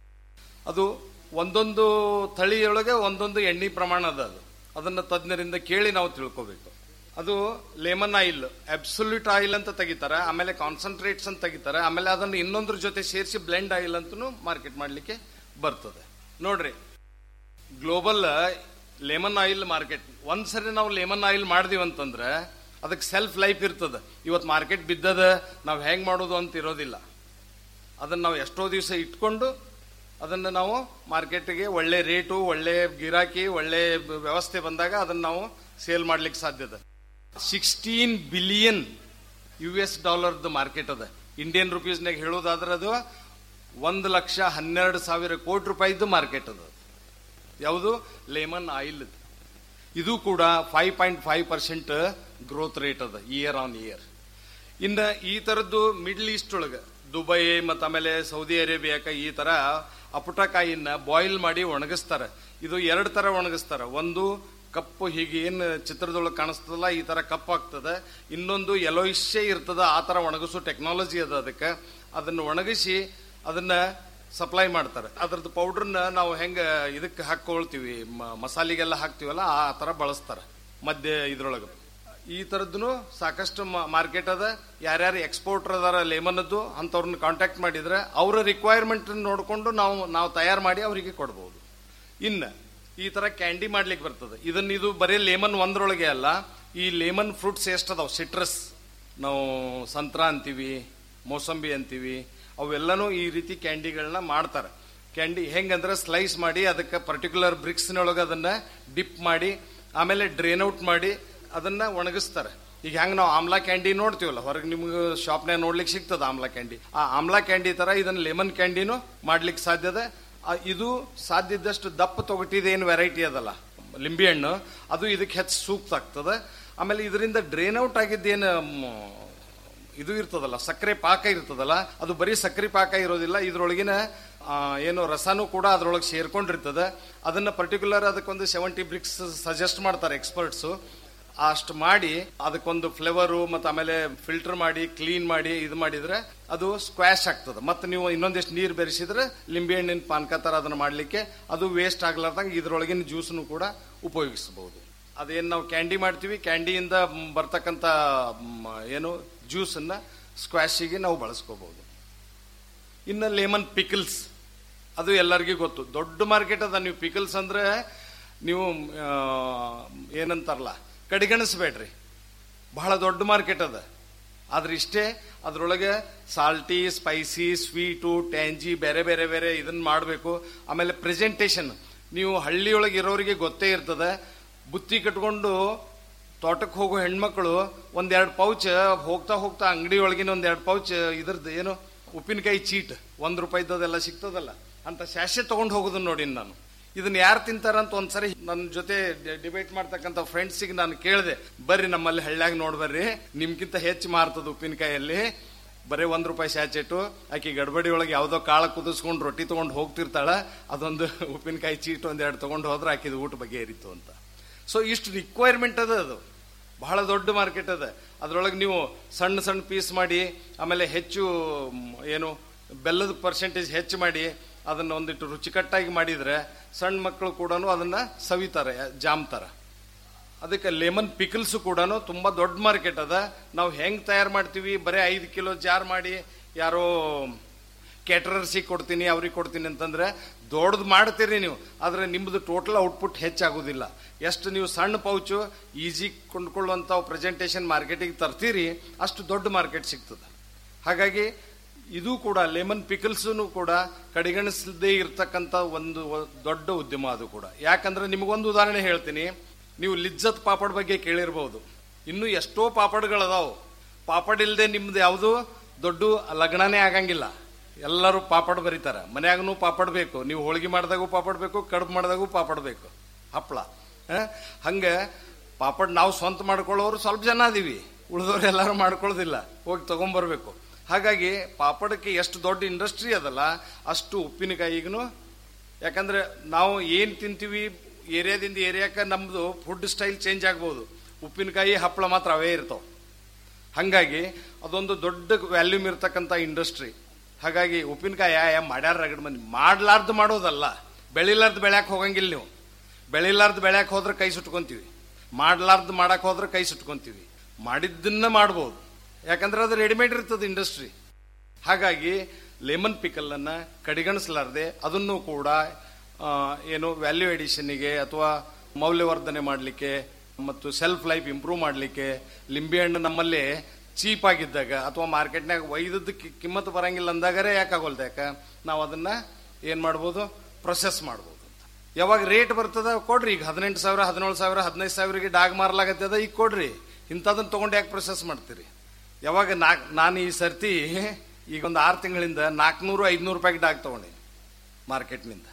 ಅದು ಒಂದೊಂದು ತಳಿಯೊಳಗೆ ಒಂದೊಂದು ಎಣ್ಣೆ ಪ್ರಮಾಣ ಅದ ಅದು ಅದನ್ನ ತಜ್ಞರಿಂದ ಕೇಳಿ ನಾವು ತಿಳ್ಕೋಬೇಕು ಅದು ಲೆಮನ್ ಆಯಿಲ್ ಅಬ್ಸಲ್ಯೂಟ್ ಆಯಿಲ್ ಅಂತ ತೆಗಿತಾರೆ ಆಮೇಲೆ ಕಾನ್ಸಂಟ್ರೇಟ್ಸ್ ಅಂತ ತೆಗಿತಾರೆ ಆಮೇಲೆ ಅದನ್ನು ಇನ್ನೊಂದ್ರ ಜೊತೆ ಸೇರಿಸಿ ಬ್ಲೆಂಡ್ ಆಯಿಲ್ ಅಂತೂ ಮಾರ್ಕೆಟ್ ಮಾಡ್ಲಿಕ್ಕೆ ಬರ್ತದೆ ನೋಡ್ರಿ ಗ್ಲೋಬಲ್ ಲೆಮನ್ ಆಯಿಲ್ ಮಾರ್ಕೆಟ್ ಒಂದ್ಸರಿ ನಾವು ಲೆಮನ್ ಆಯಿಲ್ ಮಾಡಿದೀವಿ ಅಂತಂದ್ರೆ ಅದಕ್ಕೆ ಸೆಲ್ಫ್ ಲೈಫ್ ಇರ್ತದೆ ಇವತ್ತು ಮಾರ್ಕೆಟ್ ಬಿದ್ದದ ನಾವು ಹೆಂಗ್ ಮಾಡೋದು ಅಂತ ಇರೋದಿಲ್ಲ ಅದನ್ನ ನಾವು ಎಷ್ಟೋ ದಿವಸ ಇಟ್ಕೊಂಡು ಅದನ್ನ ನಾವು ಮಾರ್ಕೆಟ್ಗೆ ಒಳ್ಳೆ ರೇಟು ಒಳ್ಳೆ ಗಿರಾಕಿ ಒಳ್ಳೆ ವ್ಯವಸ್ಥೆ ಬಂದಾಗ ಅದನ್ನ ನಾವು ಸೇಲ್ ಮಾಡ್ಲಿಕ್ಕೆ ಸಾಧ್ಯದ ಸಿಕ್ಸ್ಟೀನ್ ಬಿಲಿಯನ್ ಯು ಎಸ್ ಡಾಲರ್ದ ಮಾರ್ಕೆಟ್ ಅದ ಇಂಡಿಯನ್ ರುಪೀಸ್ನಾಗ ಹೇಳೋದಾದ್ರೆ ಅದು ಒಂದು ಲಕ್ಷ ಹನ್ನೆರಡು ಸಾವಿರ ಕೋಟಿ ರೂಪಾಯಿದ್ದು ಮಾರ್ಕೆಟ್ ಅದ ಯಾವುದು ಲೆಮನ್ ಆಯಿಲ್ ಇದು ಕೂಡ five point five percent growth rate ಅದ ಇಯರ್ ಆನ್ ಇಯರ್ ಇನ್ನ ಈ ತರದ್ದು ಮಿಡ್ಲ್ ಈಸ್ಟ್ ಒಳಗ ದುಬೈ ಮತ್ತು ಆಮೇಲೆ ಸೌದಿ ಅರೇಬಿಯಾಕ ಈ ತರ ಅಪುಟಕಾಯಿನ ಬಾಯ್ಲ್ ಮಾಡಿ ಒಣಗಿಸ್ತಾರೆ ಇದು ಎರಡು ತರ ಒಣಗಿಸ್ತಾರೆ ಒಂದು ಕಪ್ಪು ಹೀಗೆ ಏನು ಚಿತ್ರದೊಳಗೆ ಕಾಣಿಸ್ತದಲ್ಲ ಈ ತರ ಕಪ್ಪು ಆಗ್ತದೆ ಇನ್ನೊಂದು ಯೆಲೋಯಿಶೇ ಇರ್ತದ ಆ ತರ ಒಣಗಿಸೋ ಟೆಕ್ನಾಲಜಿ ಅದ ಅದಕ್ಕೆ ಅದನ್ನ ಒಣಗಿಸಿ ಅದನ್ನ ಸಪ್ಲೈ ಮಾಡ್ತಾರೆ ಅದ್ರದ್ದು ಪೌಡರ್ನ ನಾವು ಹೆಂಗ ಇದಕ್ಕೆ ಹಾಕೊಳ್ತೀವಿ ಮ- ಮಸಾಲಿಗೆಲ್ಲ ಹಾಕ್ತಿವಲ್ಲ ಆ ತರ ಬಳಸ್ತಾರೆ ಮಧ್ಯ ಇದ್ರೊಳಗೆ ಈ ತರದ್ದು ಸಾಕಷ್ಟು ಮಾರ್ಕೆಟ್ ಅದ ಯಾರ್ಯಾರು ಎಕ್ಸ್ಪೋರ್ಟರ್ ಅದಾರ ಲೇಮನದ್ದು ಅಂತವ್ರನ್ನ ಕಾಂಟ್ಯಾಕ್ಟ್ ಮಾಡಿದ್ರೆ ಅವರ ರಿಕ್ವೈರ್ಮೆಂಟ್ ನೋಡಿಕೊಂಡು ನಾವು ನಾವು ತಯಾರು ಮಾಡಿ ಅವರಿಗೆ ಕೊಡ್ಬೋದು ಇನ್ನ ಈ ತರ ಕ್ಯಾಂಡಿ ಮಾಡ್ಲಿಕ್ಕೆ ಬರ್ತದೆ ಇದನ್ನ ಇದು ಬರೀ ಲೇಮನ್ ಒಂದ್ರೊಳಗೆ ಅಲ್ಲ ಈ ಲೇಮನ್ ಫ್ರೂಟ್ಸ್ ಎಷ್ಟದಾವ್ ಸಿಟ್ರಸ್ ನಾವು ಸಂತ್ರ ಅಂತೀವಿ ಮೋಸಂಬಿ ಅಂತೀವಿ ಅವೆಲ್ಲನೂ ಈ ರೀತಿ ಕ್ಯಾಂಡಿಗಳನ್ನ ಮಾಡ್ತಾರೆ ಕ್ಯಾಂಡಿ ಹೆಂಗಂದ್ರೆ ಸ್ಲೈಸ್ ಮಾಡಿ ಅದಕ್ಕೆ ಪರ್ಟಿಕ್ಯುಲರ್ ಬ್ರಿಕ್ಸ್ನೊಳಗೆ ಅದನ್ನ ಡಿಪ್ ಮಾಡಿ ಆಮೇಲೆ ಡ್ರೈನ್ ಔಟ್ ಮಾಡಿ ಅದನ್ನ ಒಣಗಿಸ್ತಾರೆ ಈಗ ಹೆಂಗ್ ನಾವು ಆಮ್ಲಾ ಕ್ಯಾಂಡಿ ನೋಡ್ತೀವಲ್ಲ ಹೊರಗೆ ನಿಮ್ಗೆ ಶಾಪ್ನ್ಯಾಗ ನೋಡ್ಲಿಕ್ಕೆ ಸಿಗ್ತದ ಆಮ್ಲಾ ಕ್ಯಾಂಡಿ ಆ ಆಮ್ಲಾ ಕ್ಯಾಂಡಿ ತರ ಇದನ್ನ ಲೆಮನ್ ಕ್ಯಾಂಡಿನೂ ಮಾಡ್ಲಿಕ್ಕೆ ಸಾಧ್ಯದ ಆ, ಇದು ಸಾಧ್ಯ ಇದ್ದಷ್ಟು ದಪ್ಪ ತೊಗಟಿದ ಏನು ವೆರೈಟಿ ಅದಲ್ಲ ಲಿಂಬೆ ಹಣ್ಣು ಅದು ಇದಕ್ಕೆ ಹೆಚ್ಚು ಸೂಕ್ತ ಆಗ್ತದೆ ಆಮೇಲೆ ಇದರಿಂದ ಡ್ರೈನ್ ಔಟ್ ಆಗಿದ್ದೇನು ಇದು ಇರ್ತದಲ್ಲ ಸಕ್ಕರೆ ಪಾಕ ಇರ್ತದಲ್ಲ ಅದು ಬರೀ ಸಕ್ಕರೆ ಪಾಕ ಇರೋದಿಲ್ಲ ಇದ್ರೊಳಗಿನ ಆ, ಏನು ರಸನೂ ಕೂಡ ಅದ್ರೊಳಗೆ ಸೇರ್ಕೊಂಡಿರ್ತದೆ ಅದನ್ನ ಪರ್ಟಿಕ್ಯುಲರ್ ಅದಕ್ಕೊಂದು ಸೆವೆಂಟಿ ಬ್ರಿಕ್ಸ್ ಸಜೆಸ್ಟ್ ಮಾಡ್ತಾರೆ ಎಕ್ಸ್ಪರ್ಟ್ಸ್ ಅಷ್ಟು ಮಾಡಿ ಅದಕ್ಕೊಂದು ಫ್ಲೇವರು ಮತ್ತು ಆಮೇಲೆ ಫಿಲ್ಟರ್ ಮಾಡಿ ಕ್ಲೀನ್ ಮಾಡಿ ಇದು ಮಾಡಿದ್ರೆ ಅದು ಸ್ಕ್ವಾಶ್ ಆಗ್ತದೆ ಮತ್ತೆ ನೀವು ಇನ್ನೊಂದಿಷ್ಟು ನೀರು ಬೆರೆಸಿದ್ರೆ ಲಿಂಬೆ ಹಣ್ಣಿನ ಪಾನಕ ಥರ ಅದನ್ನ ಮಾಡಲಿಕ್ಕೆ ಅದು ವೇಸ್ಟ್ ಆಗ್ಲಾರ್ದಂಗೆ ಇದ್ರೊಳಗಿನ ಜ್ಯೂಸ್ನು ಕೂಡ ಉಪಯೋಗಿಸಬಹುದು ಅದೇನು ನಾವು ಕ್ಯಾಂಡಿ ಮಾಡ್ತೀವಿ ಕ್ಯಾಂಡಿಯಿಂದ ಮ್, ಬರ್ತಕ್ಕಂಥ ಮ್, ಏನು ಜ್ಯೂಸನ್ನ ಸ್ಕ್ವಾಶಿಗೆ ನಾವು ಬಳಸ್ಕೋಬಹುದು ಇನ್ನು ಲೆಮನ್ ಪಿಕಲ್ಸ್ ಅದು ಎಲ್ಲರಿಗೂ ಗೊತ್ತು ದೊಡ್ಡ ಮಾರ್ಕೆಟ್ ಅದ ನೀವು ಪಿಕಲ್ಸ್ ಅಂದ್ರೆ ನೀವು ಆ, ಏನಂತಾರಲ್ಲ ಕಡಿಗಣಿಸ್ಬೇಡ್ರಿ ಬಹಳ ದೊಡ್ಡ ಮಾರ್ಕೆಟ್ ಅದ ಆದ್ರೆ ಇಷ್ಟೇ ಅದ್ರೊಳಗೆ ಸಾಲ್ಟಿ ಸ್ಪೈಸಿ ಸ್ವೀಟು ಟ್ಯಾಂಜಿ ಬೇರೆ ಬೇರೆ ಬೇರೆ ಇದನ್ನ ಮಾಡಬೇಕು ಆಮೇಲೆ ಪ್ರೆಸೆಂಟೇಷನ್ ನೀವು ಹಳ್ಳಿಯೊಳಗೆ ಇರೋರಿಗೆ ಗೊತ್ತೇ ಇರ್ತದೆ ಬುತ್ತಿ ಕಟ್ಕೊಂಡು ತೋಟಕ್ಕೆ ಹೋಗೋ ಹೆಣ್ಮಕ್ಳು ಒಂದೆರಡು ಪೌಚ್ ಹೋಗ್ತಾ ಹೋಗ್ತಾ ಅಂಗಡಿ ಒಳಗಿನ ಒಂದೆರಡು ಪೌಚ್ ಇದ್ರದ್ದು ಏನು ಉಪ್ಪಿನಕಾಯಿ ಚೀಟ್ ಒಂದ್ ರೂಪಾಯಿದದೆಲ್ಲ ಸಿಗ್ತದಲ್ಲ ಅಂತ ಶಾಸೆ ತಗೊಂಡು ಹೋಗೋದನ್ನ ನೋಡಿ ನಾನು ಇದನ್ನ ಯಾರು ತಿಂತಾರಂತ ಒಂದ್ಸರಿ ನನ್ನ ಜೊತೆ ಡಿಬೇಟ್ ಮಾಡ್ತಕ್ಕಂಥ ಫ್ರೆಂಡ್ಸಿಗೆ ನಾನು ಕೇಳಿದೆ ಬರ್ರಿ ನಮ್ಮಲ್ಲಿ ಹಳ್ಳ್ಯಾಗ ನೋಡ್ಬರ್ರಿ ನಿಮ್ಗಿಂತ ಹೆಚ್ಚು ಮಾರ್ತದ ಉಪ್ಪಿನಕಾಯಲ್ಲಿ ಬರೀ ಒಂದ್ ರೂಪಾಯಿ ಸ್ಯಾಚೆಟು ಆಕಿ ಗಡ್ಬಡಿ ಒಳಗೆ ಯಾವ್ದೋ ಕಾಳ ಕುದಿಸ್ಕೊಂಡು ರೊಟ್ಟಿ ತಗೊಂಡು ಹೋಗ್ತಿರ್ತಾಳ ಅದೊಂದು ಉಪ್ಪಿನಕಾಯಿ ಚೀಟ್ ಒಂದೆರಡು ತಗೊಂಡು ಹೋದ್ರೆ ಆಕಿದ ಊಟ ಬಗ್ಗೆ ಏರಿತ್ತು ಅಂತ ಸೊ ಇಷ್ಟು ರಿಕ್ವೈರ್ಮೆಂಟ್ ಅದ ಅದು ಬಹಳ ದೊಡ್ಡ ಮಾರ್ಕೆಟ್ ಅದ ಅದ್ರೊಳಗೆ ನೀವು ಸಣ್ಣ ಸಣ್ಣ ಪೀಸ್ ಮಾಡಿ ಆಮೇಲೆ ಹೆಚ್ಚು ಮ್, ಏನು ಬೆಲ್ಲದ ಪರ್ಸೆಂಟೇಜ್ ಹೆಚ್ಚು ಮಾಡಿ ಅದನ್ನ ಒಂದಿಟ್ಟು ರುಚಿಕಟ್ಟಾಗಿ ಮಾಡಿದ್ರೆ ಸಣ್ಣ ಮಕ್ಕಳು ಕೂಡ ಅದನ್ನ ಸವಿತಾರೆ ಜಾಮ್ ತರ ಅದಕ್ಕೆ ಲೆಮನ್ ಪಿಕಲ್ಸ್ ಕೂಡ ತುಂಬಾ ದೊಡ್ಡ ಮಾರ್ಕೆಟ್ ಅದ ನಾವು ಹೆಂಗ್ ತಯಾರು ಮಾಡ್ತೀವಿ ಬರೀ ಐದು ಕಿಲೋ ಜಾರ್ ಮಾಡಿ ಯಾರೋ ಕ್ಯಾಟರರ್ಸಿಗೆ ಕೊಡ್ತೀನಿ ಅವ್ರಿಗೆ ಕೊಡ್ತೀನಿ ಅಂತಂದ್ರೆ ದೊಡ್ಡದು ಮಾಡ್ತೀರಿ ನೀವು ಆದ್ರೆ ನಿಮ್ದು ಟೋಟಲ್ ಔಟ್ಪುಟ್ ಹೆಚ್ಚಾಗೋದಿಲ್ಲ ಎಷ್ಟು ನೀವು ಸಣ್ಣ ಪೌಚು ಈಜಿ ಕೊಂಡ್ಕೊಳ್ಳುವಂತ ಪ್ರೆಸೆಂಟೇಷನ್ ಮಾರ್ಕೆಟಿಗೆ ತರ್ತೀರಿ ಅಷ್ಟು ದೊಡ್ಡ ಮಾರ್ಕೆಟ್ ಸಿಗ್ತದೆ ಹಾಗಾಗಿ ಇದು ಕೂಡ ಲೆಮನ್ ಪಿಕಲ್ಸ್ನು ಕೂಡ ಕಡೆಗಣಿಸದೇ ಇರತಕ್ಕಂತ ಒಂದು ವ- ದೊಡ್ಡ ಉದ್ಯಮ ಅದು ಕೂಡ ಯಾಕಂದ್ರೆ ನಿಮಗೊಂದು ಉದಾಹರಣೆ ಹೇಳ್ತೀನಿ ನೀವು ಲಿಜ್ಜತ್ ಪಾಪಡ್ ಬಗ್ಗೆ ಕೇಳಿರ್ಬಹುದು ಇನ್ನು ಎಷ್ಟೋ ಪಾಪಡ್ಗಳದಾವು ಪಾಪಡ್ ಇಲ್ಲದೆ ನಿಮ್ದು ಯಾವುದು ದೊಡ್ಡ ಲಗ್ನನೇ ಆಗಂಗಿಲ್ಲ ಎಲ್ಲರೂ ಪಾಪಡ್ ಬರೀತಾರ ಮನ್ಯಾಗನು ಪಾಪಡ್ ಬೇಕು ನೀವು ಹೋಳಿಗೆ ಮಾಡಿದಾಗೂ ಪಾಪಡ್ ಬೇಕು ಕಡುಬು ಮಾಡಿದಾಗೂ ಪಾಪಡ್ ಬೇಕು ಹಪ್ಪಳ ಆ? ಹಂಗ ಪಾಪಡ್ ನಾವು ಸ್ವಂತ ಮಾಡ್ಕೊಳ್ಳೋರು ಸ್ವಲ್ಪ ಜನ ಅದೀವಿ ಉಳಿದವ್ರು ಎಲ್ಲರೂ ಮಾಡ್ಕೊಳ್ಳೋದಿಲ್ಲ ಹೋಗಿ ತಗೊಂಬರ್ಬೇಕು ಹಾಗಾಗಿ ಪಾಪಡಕ್ಕೆ ಎಷ್ಟು ದೊಡ್ಡ ಇಂಡಸ್ಟ್ರಿ ಅದಲ್ಲ ಅಷ್ಟು ಉಪ್ಪಿನಕಾಯಿಗೂ ಯಾಕಂದ್ರೆ ನಾವು ಏನ್ ತಿಂತೀವಿ ಏರಿಯಾದಿಂದ ಏರಿಯಾಕ್ಕೆ ನಮ್ದು ಫುಡ್ ಸ್ಟೈಲ್ ಚೇಂಜ್ ಆಗ್ಬೋದು ಉಪ್ಪಿನಕಾಯಿ ಹಪ್ಪಳ ಮಾತ್ರ ಅವೇ ಇರ್ತಾವ ಹಂಗಾಗಿ ಅದೊಂದು ದೊಡ್ಡ ವ್ಯಾಲ್ಯೂಮ್ ಇರ್ತಕ್ಕಂಥ ಇಂಡಸ್ಟ್ರಿ ಹಾಗಾಗಿ ಉಪ್ಪಿನಕಾಯಿ ಯಾ ಮಾಡ್ಯಾರ ರಗಡ್ ಮಂದಿ ಮಾಡ್ಲಾರ್ದು ಮಾಡೋದಲ್ಲ ಬೆಳಿಲಾರ್ದು ಬೆಳ್ಯಾಕ ಹೋಗಂಗಿಲ್ಲ ನೀವು ಬೆಳಿಲಾರ್ದು ಬೆಳ್ಯಾಕ ಹೋದ್ರೆ ಕೈ ಸುಟ್ಕೊಂತೀವಿ ಮಾಡ್ಲಾರ್ದು ಮಾಡಕ್ ಹೋದ್ರೆ ಕೈ ಸುಟ್ಕೊಂತೀವಿ ಮಾಡಿದ್ದನ್ನ ಮಾಡ್ಬೋದು ಯಾಕಂದ್ರೆ ಅದು ರೆಡಿಮೇಡ್ ಇರ್ತದೆ ಇಂಡಸ್ಟ್ರಿ ಹಾಗಾಗಿ ಲೆಮನ್ ಪಿಕಲ್ ಅನ್ನ ಕಡಿಗಣಿಸಲಾರದೆ ಅದನ್ನು ಕೂಡ ಆ, ಏನು ವ್ಯಾಲ್ಯೂ ಎಡಿಷನ್ಗೆ ಅಥವಾ ಮೌಲ್ಯವರ್ಧನೆ ಮಾಡಲಿಕ್ಕೆ ಮತ್ತು ಸೆಲ್ಫ್ ಲೈಫ್ ಇಂಪ್ರೂವ್ ಮಾಡಲಿಕ್ಕೆ ಲಿಂಬೆ ಹಣ್ಣು ನಮ್ಮಲ್ಲಿ ಚೀಪ್ ಆಗಿದ್ದಾಗ ಅಥವಾ ಮಾರ್ಕೆಟ್ನಾಗ ಒಯ್ದದ್ದು ಕಿ- ಕಿಮ್ಮತ್ ಬರಂಗಿಲ್ಲ ಅಂದಾಗರೇ ಯಾಕಾಗೋಲ್ದ ಯಾಕ ನಾವು ಅದನ್ನ ಏನ್ ಮಾಡ್ಬೋದು ಪ್ರೊಸೆಸ್ ಮಾಡ್ಬೋದು ಅಂತ ಯಾವಾಗ ರೇಟ್ ಬರ್ತದ ಕೊಡ್ರಿ ಈಗ ಹದಿನೆಂಟು ಸಾವಿರ ಹದಿನೇಳು ಸಾವಿರ ಹದಿನೈದು ಸಾವಿರಗೆ ಡಾಗ್ ಮಾರ್ಲಾಗತ್ತದ ಈಗ ಕೊಡ್ರಿ ಇಂಥದನ್ನ ತಗೊಂಡು ಯಾಕೆ ಪ್ರೊಸೆಸ್ ಮಾಡ್ತೀರಿ ಯಾವಾಗ ನಾಕ್ ನಾನು ಈ ಸರ್ತಿ ಈಗ ಒಂದು ಆರು ತಿಂಗಳಿಂದ ನಾಲ್ಕುನೂರು ಐದುನೂರು ರೂಪಾಯಿಗೆ ಡಾಗ್ ತಗೊಂಡೆ ಮಾರ್ಕೆಟ್ನಿಂದ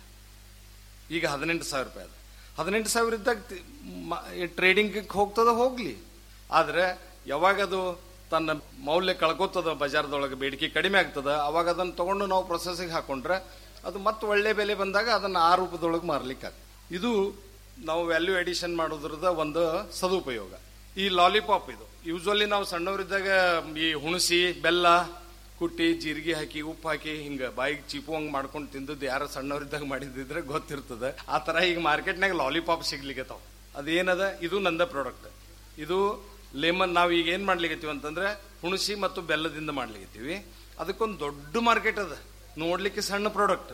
ಈಗ ಹದಿನೆಂಟು ಸಾವಿರ ರೂಪಾಯಿ ಅದು ಹದಿನೆಂಟು ಸಾವಿರ ಇದ್ದಾಗ ಟ್ರೇಡಿಂಗ್ ಹೋಗ್ತದ ಹೋಗ್ಲಿ ಆದ್ರೆ ಯಾವಾಗ ಅದು ತನ್ನ ಮೌಲ್ಯ ಕಳ್ಕೊತದ ಬಜಾರ್ದೊಳಗೆ ಬೇಡಿಕೆ ಕಡಿಮೆ ಆಗ್ತದ ಅವಾಗ ಅದನ್ನ ತಗೊಂಡು ನಾವು ಪ್ರೊಸೆಸಿಗೆ ಹಾಕೊಂಡ್ರೆ ಅದು ಮತ್ತೆ ಒಳ್ಳೆ ಬೆಲೆ ಬಂದಾಗ ಅದನ್ನ ಆ ರೂಪದೊಳಗೆ ಮಾರ್ಲಿಕ್ಕೆ ಇದು ನಾವು ವ್ಯಾಲ್ಯೂ ಎಡಿಷನ್ ಮಾಡೋದ್ರದ ಒಂದು ಸದುಪಯೋಗ ಈ ಲಾಲಿಪಾಪ್ ಇದು ಯೂಶ್ವಲಿ ನಾವು ಸಣ್ಣವರಿದ್ದಾಗ ಈ ಹುಣಸಿ ಬೆಲ್ಲ ಕುಟ್ಟಿ ಜೀರಿಗೆ ಹಾಕಿ ಉಪ್ಪು ಹಾಕಿ ಹಿಂಗ ಬಾಯಿಗೆ ಚೀಪುವಂಗ್ ಮಾಡ್ಕೊಂಡು ತಿಂದದ್ದು ಯಾರು ಸಣ್ಣವರಿದ್ದಾಗ ಮಾಡಿದ್ರೆ ಗೊತ್ತಿರ್ತದ ಆ ತರ ಈಗ ಮಾರ್ಕೆಟ್ನಾಗ ಲಾಲಿಪಾಪ್ ಸಿಗ್ಲಿಕ್ಕೆ ಅದೇನದ ಇದು ನಂದ ಪ್ರಾಡಕ್ಟ್ ಇದು ಲೆಮನ್ ನಾವು ಈಗ ಏನ್ ಮಾಡ್ಲಿಕತ್ತೀವಿ ಅಂತಂದ್ರೆ ಹುಣಸಿ ಮತ್ತು ಬೆಲ್ಲದಿಂದ ಮಾಡ್ಲಿಕತ್ತೀವಿ ಅದಕ್ಕೊಂದು ದೊಡ್ಡ ಮಾರ್ಕೆಟ್ ಅದ ನೋಡ್ಲಿಕ್ಕೆ ಸಣ್ಣ ಪ್ರಾಡಕ್ಟ್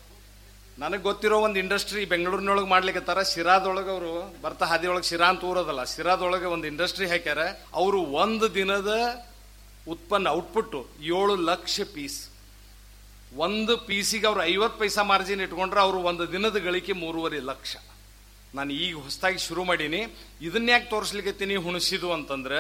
ನನಗೆ ಗೊತ್ತಿರೋ ಒಂದು ಇಂಡಸ್ಟ್ರಿ ಬೆಂಗಳೂರಿನೊಳಗೆ ಮಾಡ್ಲಿಕ್ಕತ್ತಾರ ಶಿರಾದೊಳಗೆ ಅವರು ಬರ್ತಾ ಹಾದಿಯೊಳಗೆ ಶಿರಾ ಅಂತ ಊರದಲ್ಲ ಶಿರಾದೊಳಗೆ ಒಂದು ಇಂಡಸ್ಟ್ರಿ ಹಾಕ್ಯಾರ ಅವರು ಒಂದು ದಿನದ ಉತ್ಪನ್ನ ಔಟ್ಪುಟ್ ಏಳು ಲಕ್ಷ ಪೀಸ್ ಒಂದು ಪೀಸಿಗೆ ಅವ್ರು ಐವತ್ತು ಪೈಸಾ ಮಾರ್ಜಿನ್ ಇಟ್ಕೊಂಡ್ರೆ ಅವರು ಒಂದು ದಿನದ ಗಳಿಕೆ ಮೂರುವರೆ ಲಕ್ಷ ನಾನು ಈಗ ಹೊಸದಾಗಿ ಶುರು ಮಾಡೀನಿ ಇದನ್ನ ಯಾಕೆ ತೋರಿಸ್ಲಿಕ್ಕತ್ತೀನಿ ಹುಣಸಿದು ಅಂತಂದ್ರೆ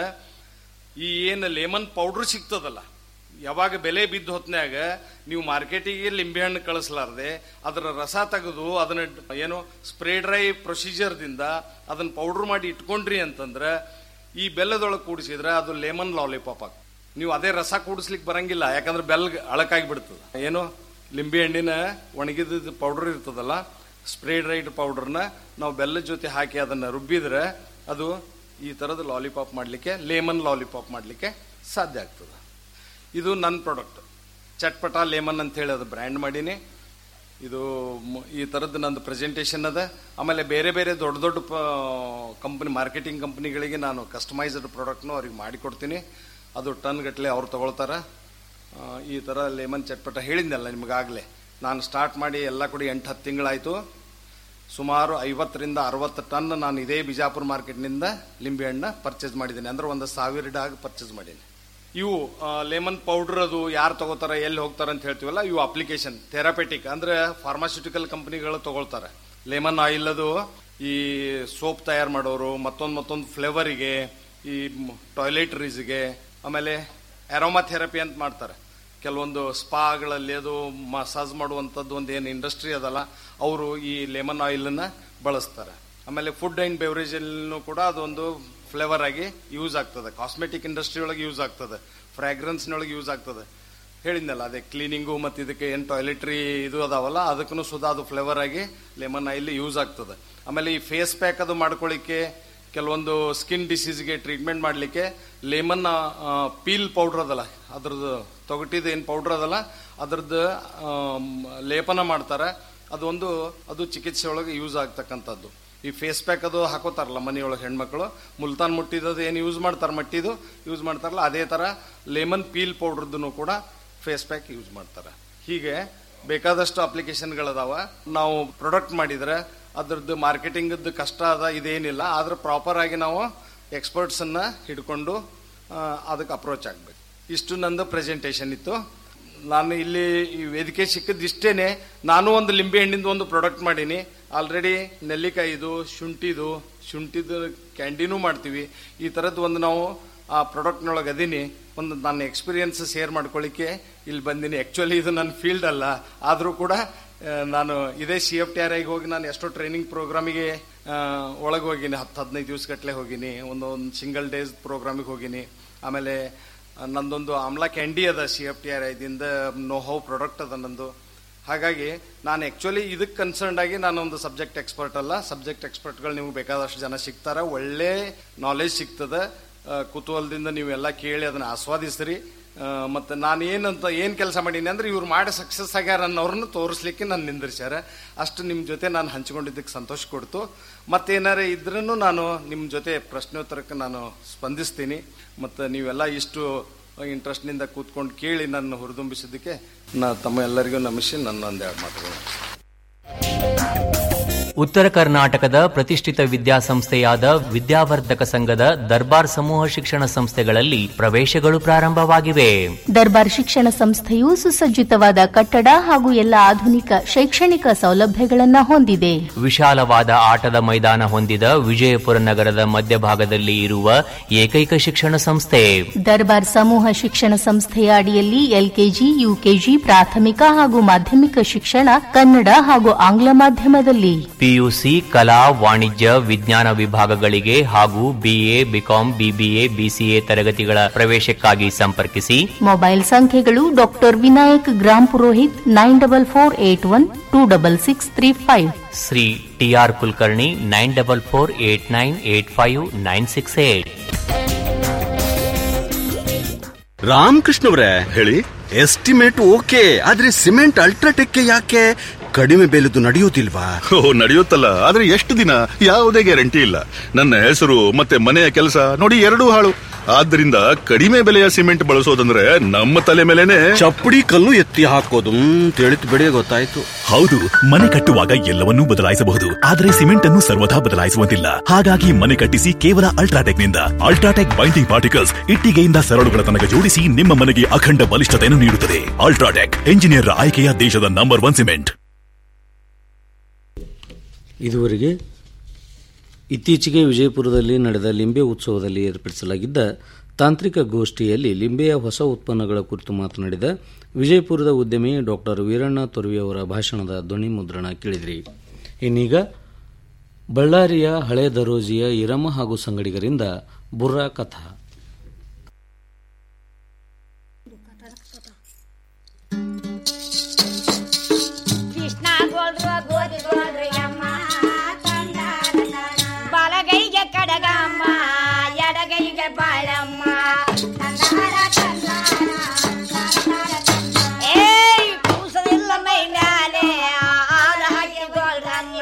ಈ ಏನು ಲೆಮನ್ ಪೌಡರ್ ಸಿಗ್ತದಲ್ಲ ಯಾವಾಗ ಬೆಲೆ ಬಿದ್ದ ಹೊತ್ನ್ಯಾಗ ನೀವು ಮಾರ್ಕೆಟಿಗೆ ಲಿಂಬೆಹಣ್ಣು ಕಳಿಸ್ಲಾರ್ದೆ ಅದರ ರಸ ತೆಗೆದು ಅದನ್ನ ಏನು ಸ್ಪ್ರೇ ಡ್ರೈ ಪ್ರೊಸೀಜರ್ದಿಂದ ಅದನ್ನ ಪೌಡರ್ ಮಾಡಿ ಇಟ್ಕೊಂಡ್ರಿ ಅಂತಂದ್ರೆ ಈ ಬೆಲ್ಲದೊಳಗೆ ಕೂಡಿಸಿದ್ರೆ ಅದು ಲೆಮನ್ ಲಾಲಿಪಾಪ್ ಆಗ ನೀವು ಅದೇ ರಸ ಕೂಡಿಸ್ಲಿಕ್ಕೆ ಬರಂಗಿಲ್ಲ ಯಾಕಂದ್ರೆ ಬೆಲ್ ಅಳಕಾಗಿ ಬಿಡ್ತದೆ ಏನು ಲಿಂಬೆ ಹಣ್ಣಿನ ಒಣಗಿದ ಪೌಡರ್ ಇರ್ತದಲ್ಲ ಸ್ಪ್ರೇ ಡ್ರೈಡ್ ಪೌಡರ್ನ ನಾವು ಬೆಲ್ಲದ ಜೊತೆ ಹಾಕಿ ಅದನ್ನ ರುಬ್ಬಿದ್ರೆ ಅದು ಈ ತರದ ಲಾಲಿಪಾಪ್ ಮಾಡಲಿಕ್ಕೆ ಲೇಮನ್ ಲಾಲಿಪಾಪ್ ಮಾಡಲಿಕ್ಕೆ ಸಾಧ್ಯ ಆಗ್ತದೆ ಇದು ನನ್ನ ಪ್ರಾಡಕ್ಟ್ ಚಟ್ಪಟ ಲೇಮನ್ ಅಂತ ಹೇಳಿ ಅದು ಬ್ರ್ಯಾಂಡ್ ಮಾಡೀನಿ ಇದು ಮ- ಈ ಥರದ್ದು ನಂದು ಪ್ರೆಸೆಂಟೇಷನ್ ಅದ ಆಮೇಲೆ ಬೇರೆ ಬೇರೆ ದೊಡ್ಡ ದೊಡ್ಡ ಕಂಪನಿ ಮಾರ್ಕೆಟಿಂಗ್ ಕಂಪನಿಗಳಿಗೆ ನಾನು ಕಸ್ಟಮೈಸ್ಡ್ ಪ್ರಾಡಕ್ಟ್ನು ಅವ್ರಿಗೆ ಮಾಡಿಕೊಡ್ತೀನಿ ಅದು ಟನ್ ಗಟ್ಟಲೆ ಅವ್ರು ತಗೊಳ್ತಾರ ಆ, ಈ ಥರ ಲೆಮನ್ ಚಟ್ಪಟ ಹೇಳಿದ್ನಲ್ಲ ನಿಮಗಾಗಲೇ ನಾನು ಸ್ಟಾರ್ಟ್ ಮಾಡಿ ಎಲ್ಲ ಕೂಡ ಎಂಟು ಹತ್ತು ತಿಂಗಳಾಯಿತು ಸುಮಾರು ಐವತ್ತರಿಂದ ಅರವತ್ತು ಟನ್ ನಾನು ಇದೇ ಬಿಜಾಪುರ ಮಾರ್ಕೆಟ್ನಿಂದ ಲಿಂಬೆಹಣ್ಣ ಪರ್ಚೇಸ್ ಮಾಡಿದ್ದೀನಿ ಅಂದ್ರೆ ಒಂದು ಸಾವಿರ ಡಾಗ್ ಪರ್ಚೇಸ್ ಮಾಡೀನಿ ಇವು ಲೆಮನ್ ಪೌಡರ್ ಅದು ಯಾರು ತಗೋತಾರ ಎಲ್ಲಿ ಹೋಗ್ತಾರ ಅಂತ ಹೇಳ್ತೀವಲ್ಲ ಇವು ಅಪ್ಲಿಕೇಶನ್ ಥೆರಪೆಟಿಕ್ ಅಂದ್ರೆ ಫಾರ್ಮಾಸ್ಯೂಟಿಕಲ್ ಕಂಪನಿಗಳು ತಗೊಳ್ತಾರೆ ಲೆಮನ್ ಆಯಿಲ್ ಅದು ಈ ಸೋಪ್ ತಯಾರು ಮಾಡೋರು ಮತ್ತೊಂದು ಮತ್ತೊಂದು ಫ್ಲೇವರಿಗೆ ಈ ಟಾಯ್ಲೆಟರೀಸ್ಗೆ ಆಮೇಲೆ ಅರೋಮಾ ಥೆರಪಿ ಅಂತ ಮಾಡ್ತಾರೆ ಕೆಲವೊಂದು ಸ್ಪಾಗಳಲ್ಲಿ ಅದು ಮಸಾಜ್ ಮಾಡುವಂಥದ್ದು ಒಂದು ಏನು ಇಂಡಸ್ಟ್ರಿ ಅದಲ್ಲ ಅವರು ಈ ಲೆಮನ್ ಆಯಿಲನ್ನ ಬಳಸ್ತಾರೆ ಆಮೇಲೆ ಫುಡ್ ಅಂಡ್ ಬೆವರೇಜ್ ಕೂಡ ಅದೊಂದು ಫ್ಲೇವರ್ ಆಗಿ ಯೂಸ್ ಆಗ್ತದೆ ಕಾಸ್ಮೆಟಿಕ್ ಇಂಡಸ್ಟ್ರಿ ಒಳಗೆ ಯೂಸ್ ಆಗ್ತದೆ ಫ್ರಾಗ್ರೆನ್ಸ್ನೊಳಗೆ ಯೂಸ್ ಆಗ್ತದೆ ಹೇಳಿದ್ನಲ್ಲ ಅದೇ ಕ್ಲೀನಿಂಗು ಮತ್ತು ಇದಕ್ಕೆ ಏನು ಟಾಯ್ಲೆಟ್ರಿ ಇದು ಅದಾವಲ್ಲ ಅದಕ್ಕೂ ಸುಧಾ ಅದು ಫ್ಲೇವರ್ ಆಗಿ ಲೆಮನ್ ಆಯಿಲ್ ಯೂಸ್ ಆಗ್ತದೆ ಆಮೇಲೆ ಈ ಫೇಸ್ ಪ್ಯಾಕ್ ಅದು ಮಾಡ್ಕೊಳ್ಳಿಕ್ಕೆ ಕೆಲವೊಂದು ಸ್ಕಿನ್ ಡಿಸೀಸ್ಗೆ ಟ್ರೀಟ್ಮೆಂಟ್ ಮಾಡಲಿಕ್ಕೆ ಲೆಮನ್ ಪೀಲ್ ಪೌಡರ್ ಅದಲ್ಲ ಅದ್ರದ್ದು ತೊಗಟಿದ ಏನು ಪೌಡರ್ ಅದಲ್ಲ ಅದ್ರದ್ದು ಆಮ್, ಲೇಪನ ಮಾಡ್ತಾರೆ ಅದೊಂದು ಅದು ಚಿಕಿತ್ಸೆ ಒಳಗೆ ಯೂಸ್ ಆಗ್ತಕ್ಕಂಥದ್ದು ಈ ಫೇಸ್ ಪ್ಯಾಕ್ ಅದು ಹಾಕೋತಾರಲ್ಲ ಮನೆಯೊಳಗೆ ಹೆಣ್ಮಕ್ಳು ಮುಲ್ತಾನ್ ಮುಟ್ಟಿದ್ದು ಏನು ಯೂಸ್ ಮಾಡ್ತಾರೆ ಮಟ್ಟಿದು ಯೂಸ್ ಮಾಡ್ತಾರಲ್ಲ ಅದೇ ಥರ ಲೆಮನ್ ಪೀಲ್ ಪೌಡ್ರದ್ದು ಕೂಡ ಫೇಸ್ ಪ್ಯಾಕ್ ಯೂಸ್ ಮಾಡ್ತಾರೆ ಹೀಗೆ ಬೇಕಾದಷ್ಟು ಅಪ್ಲಿಕೇಶನ್ಗಳದಾವ ನಾವು ಪ್ರೊಡಕ್ಟ್ ಮಾಡಿದ್ರೆ ಅದ್ರದ್ದು ಮಾರ್ಕೆಟಿಂಗದ್ದು ಕಷ್ಟ ಅದ ಇದೇನಿಲ್ಲ ಆದ್ರೆ ಪ್ರಾಪರ್ ಆಗಿ ನಾವು ಎಕ್ಸ್ಪರ್ಟ್ಸ್ ಅನ್ನ ಹಿಡ್ಕೊಂಡು ಆ, ಅದಕ್ಕೆ ಅಪ್ರೋಚ್ ಆಗ್ಬೇಕು ಇಷ್ಟು ನಂದು ಪ್ರೆಸೆಂಟೇಷನ್ ಇತ್ತು ನಾನು ಇಲ್ಲಿ ಈ ವೇದಿಕೆ ಸಿಕ್ಕದಿಷ್ಟೇನೆ ನಾನು ಒಂದು ಲಿಂಬೆ ಹಣ್ಣಿಂದ ಒಂದು ಪ್ರಾಡಕ್ಟ್ ಮಾಡೀನಿ ಆಲ್ರೆಡಿ ನೆಲ್ಲಿಕಾಯಿದು ಶುಂಠಿದು ಶುಂಠಿದು ಕ್ಯಾಂಡಿನೂ ಮಾಡ್ತೀವಿ ಈ ಥರದ್ದು ಒಂದು ನಾವು ಆ ಪ್ರಾಡಕ್ಟ್ನೊಳಗೆ ಅದೀನಿ ಒಂದು ನನ್ನ ಎಕ್ಸ್ಪೀರಿಯನ್ಸ್ ಶೇರ್ ಮಾಡ್ಕೊಳ್ಳಿಕ್ಕೆ ಇಲ್ಲಿ ಬಂದೀನಿ ಆ್ಯಕ್ಚುಲಿ ಇದು ನನ್ನ ಫೀಲ್ಡ್ ಅಲ್ಲ ಆದರೂ ಕೂಡ ಆ, ನಾನು ಇದೇ ಸಿ ಎಫ್ ಟಿ ಆರ್ ಐಗೆ ಹೋಗಿ ನಾನು ಎಷ್ಟೋ ಟ್ರೈನಿಂಗ್ ಪ್ರೋಗ್ರಾಮಿಗೆ ಒಳಗೆ ಹೋಗಿನಿ ಹತ್ತು ಹದಿನೈದು ದಿವಸ ಗಟ್ಟಲೆ ಹೋಗಿನಿ ಒಂದು ಒಂದು ಸಿಂಗಲ್ ಡೇಸ್ ಪ್ರೋಗ್ರಾಮಿಗೆ ಹೋಗಿನಿ ಆಮೇಲೆ ಆ, ನಂದೊಂದು ಆಮ್ಲಾ ಕ್ಯಾಂಡಿ ಅದ ಸಿ ಎಫ್ ಟಿ ಆರ್ ಐದಿಂದ ನೋ ಹೌ ಪ್ರಾಡಕ್ಟ್ ಅದ ನಂದು ಹಾಗಾಗಿ ನಾನು ಆ್ಯಕ್ಚುಲಿ ಇದಕ್ಕೆ ಕನ್ಸರ್ನ್ ಆಗಿ ನಾನು ಒಂದು ಸಬ್ಜೆಕ್ಟ್ ಎಕ್ಸ್ಪರ್ಟ್ ಅಲ್ಲ ಸಬ್ಜೆಕ್ಟ್ ಎಕ್ಸ್ಪರ್ಟ್ಗಳು ನಿಮ್ಗೆ ಬೇಕಾದಷ್ಟು ಜನ ಸಿಗ್ತಾರೆ ಒಳ್ಳೆ ನಾಲೆಜ್ ಸಿಗ್ತದೆ ಆ, ಕುತೂಹಲದಿಂದ ನೀವೆಲ್ಲ ಕೇಳಿ ಅದನ್ನ ಆಸ್ವಾದಿಸ್ರಿ ಆ, ಮತ್ತೆ ನಾನು ಏನಂತ ಏನು ಕೆಲಸ ಮಾಡೀನಿ ಅಂದ್ರೆ ಇವ್ರು ಮಾಡಿ ಸಕ್ಸಸ್ ಆಗ್ಯಾರ ಅನ್ನೋರನ್ನ ತೋರಿಸ್ಲಿಕ್ಕೆ ನಾನು ನಿಂದಿರ್ಸ್ಯಾರ ಅಷ್ಟು ನಿಮ್ಮ ಜೊತೆ ನಾನು ಹಂಚಿಕೊಂಡಿದ್ದಕ್ಕೆ ಸಂತೋಷ ಕೊಡ್ತು ಮತ್ತೇನಾರ ಇದ್ರೂ ನಾನು ನಿಮ್ಮ ಜೊತೆ ಪ್ರಶ್ನೋತ್ತರಕ್ಕೆ ನಾನು ಸ್ಪಂದಿಸ್ತೀನಿ ಮತ್ತು ನೀವೆಲ್ಲ ಇಷ್ಟು ಇಂಟ್ರೆಸ್ಟ್ನಿಂದ ಕೂತ್ಕೊಂಡು ಕೇಳಿ ನನ್ನ ಹುರಿದುಂಬಿಸಿದ್ದಕ್ಕೆ ನಾ ತಮ್ಮ ಎಲ್ಲರಿಗೂ ನಮಿಸಿ ನನ್ನ ಒಂದೆರಡು ಮಾತುಗಳು ಉತ್ತರ ಕರ್ನಾಟಕದ ಪ್ರತಿಷ್ಠಿತ ವಿದ್ಯಾಸಂಸ್ಥೆಯಾದ ವಿದ್ಯಾವರ್ಧಕ ಸಂಘದ ದರ್ಬಾರ್ ಸಮೂಹ ಶಿಕ್ಷಣ ಸಂಸ್ಥೆಗಳಲ್ಲಿ ಪ್ರವೇಶಗಳು ಪ್ರಾರಂಭವಾಗಿವೆ ದರ್ಬಾರ್ ಶಿಕ್ಷಣ ಸಂಸ್ಥೆಯು ಸುಸಜ್ಜಿತವಾದ ಕಟ್ಟಡ ಹಾಗೂ ಎಲ್ಲ ಆಧುನಿಕ ಶೈಕ್ಷಣಿಕ ಸೌಲಭ್ಯಗಳನ್ನು ಹೊಂದಿದೆ ವಿಶಾಲವಾದ ಆಟದ ಮೈದಾನ ಹೊಂದಿದ ವಿಜಯಪುರ ನಗರದ ಮಧ್ಯಭಾಗದಲ್ಲಿ ಇರುವ ಏಕೈಕ ಶಿಕ್ಷಣ ಸಂಸ್ಥೆ ದರ್ಬಾರ್ ಸಮೂಹ ಶಿಕ್ಷಣ ಸಂಸ್ಥೆಯ ಅಡಿಯಲ್ಲಿ ಎಲ್ಕೆಜಿ ಯುಕೆಜಿ ಪ್ರಾಥಮಿಕ ಹಾಗೂ ಮಾಧ್ಯಮಿಕ ಶಿಕ್ಷಣ ಕನ್ನಡ ಹಾಗೂ ಆಂಗ್ಲ ಮಾಧ್ಯಮದಲ್ಲಿ ಪಿಯುಸಿ ಕಲಾ ವಾಣಿಜ್ಯ ವಿಜ್ಞಾನ ವಿಭಾಗಗಳಿಗೆ ಹಾಗೂ ಬಿಎ ಬಿಕಾಂ ಬಿಬಿಎ ಬಿಸಿಎ ತರಗತಿಗಳ ಪ್ರವೇಶಕ್ಕಾಗಿ ಸಂಪರ್ಕಿಸಿ ಮೊಬೈಲ್ ಸಂಖ್ಯೆಗಳು doctor Vinayak gram Purohit nine double four eight one two double six three five Shri TR Kulkarni nine double four eight nine eight five nine six eight ರಾಮಕೃಷ್ಣವ್ರೆ ಹೇಳಿ ಎಸ್ಟಿಮೇಟ್ ಓಕೆ ಆದ್ರೆ ಸಿಮೆಂಟ್ ಅಲ್ಟ್ರಾಟೆಕ್ ಯಾಕೆ ಕಡಿಮೆ ಬೆಲೆದು ನಡೆಯುವುದಿಲ್ವಾ ಓ ನಡೆಯುತ್ತಲ್ಲ ಆದ್ರೆ ಎಷ್ಟು ದಿನ ಯಾವುದೇ ಗ್ಯಾರಂಟಿ ಇಲ್ಲ ನನ್ನ ಹೆಸರು ಮತ್ತೆ ಮನೆಯ ಕೆಲಸ ನೋಡಿ ಎರಡೂ ಹಾಳು ಆದ್ರಿಂದ ಕಡಿಮೆ ಬೆಲೆಯ ಸಿಮೆಂಟ್ ಬಳಸೋದಂದ್ರೆ ನಮ್ಮ ತಲೆ ಮೇಲೆನೆ ಚಪ್ಪಡಿ ಕಲ್ಲು ಎತ್ತಿ ಹಾಕೋದು ತಿಳಿತು ಬಿಡಿ ಗೊತ್ತಾಯ್ತು ಹೌದು ಮನೆ ಕಟ್ಟುವಾಗ ಎಲ್ಲವನ್ನೂ ಬದಲಾಯಿಸಬಹುದು ಆದರೆ ಸಿಮೆಂಟ್ ಅನ್ನು ಸರ್ವದಾ ಬದಲಾಯಿಸುವಂತಿಲ್ಲ ಹಾಗಾಗಿ ಮನೆ ಕಟ್ಟಿಸಿ ಕೇವಲ ಅಲ್ಟ್ರಾಟೆಕ್ ನಿಂದ ಅಲ್ಟ್ರಾಟೆಕ್ ಬೈಂಡಿಂಗ್ ಪಾರ್ಟಿಕಲ್ಸ್ ಇಟ್ಟಿಗೆಯಿಂದ ಸರಳುಗಳ ತನಕ ಜೋಡಿಸಿ ನಿಮ್ಮ ಮನೆಗೆ ಅಖಂಡ ಬಲಿಷ್ಠತೆಯನ್ನು ನೀಡುತ್ತದೆ ಅಲ್ಟ್ರಾಟೆಕ್ ಎಂಜಿನಿಯರ್ ಆಯ್ಕೆಯ ದೇಶದ ನಂಬರ್ ಒನ್ ಸಿಮೆಂಟ್ ಇದುವರೆಗೆ ಇತ್ತೀಚೆಗೆ ವಿಜಯಪುರದಲ್ಲಿ ನಡೆದ ಲಿಂಬೆ ಉತ್ಸವದಲ್ಲಿ ಏರ್ಪಡಿಸಲಾಗಿದ್ದ ತಾಂತ್ರಿಕ ಗೋಷ್ಠಿಯಲ್ಲಿ ಲಿಂಬೆಯ ಹೊಸ ಉತ್ಪನ್ನಗಳ ಕುರಿತು ಮಾತನಾಡಿದ ವಿಜಯಪುರದ ಉದ್ಯಮಿ ಡಾಕ್ಟರ್ ವೀರಣ್ಣ ತೊರವಿ ಅವರ ಭಾಷಣದ ಧ್ವನಿ ಮುದ್ರಣ ಕೇಳಿದ್ರಿ ಇನ್ನೀಗ ಬಳ್ಳಾರಿಯ ಹಳೆ ದರೋಜಿಯ ಇರಮ್ಮ ಹಾಗೂ ಸಂಗಡಿಗರಿಂದ ಬುರ್ರಾ ಕಥಾ ಕೃಷ್ಣ ಗೋಲ್ರ ಗೋಧಿ ಗೋಲ್ರಿ ಅಮ್ಮ ಬಲಗೈಗೆ ಕಡಗಮ್ಮ ಎಡಗೈಗೆ ಬಾಳಮ್ಮ ಏಯ್ ಕೂಸದಿಲ್ಲ ಮೈ ಮ್ಯಾಲೆ ಆದ ಹಾಕಿ ಗೋಲ್ರಮ್ಮ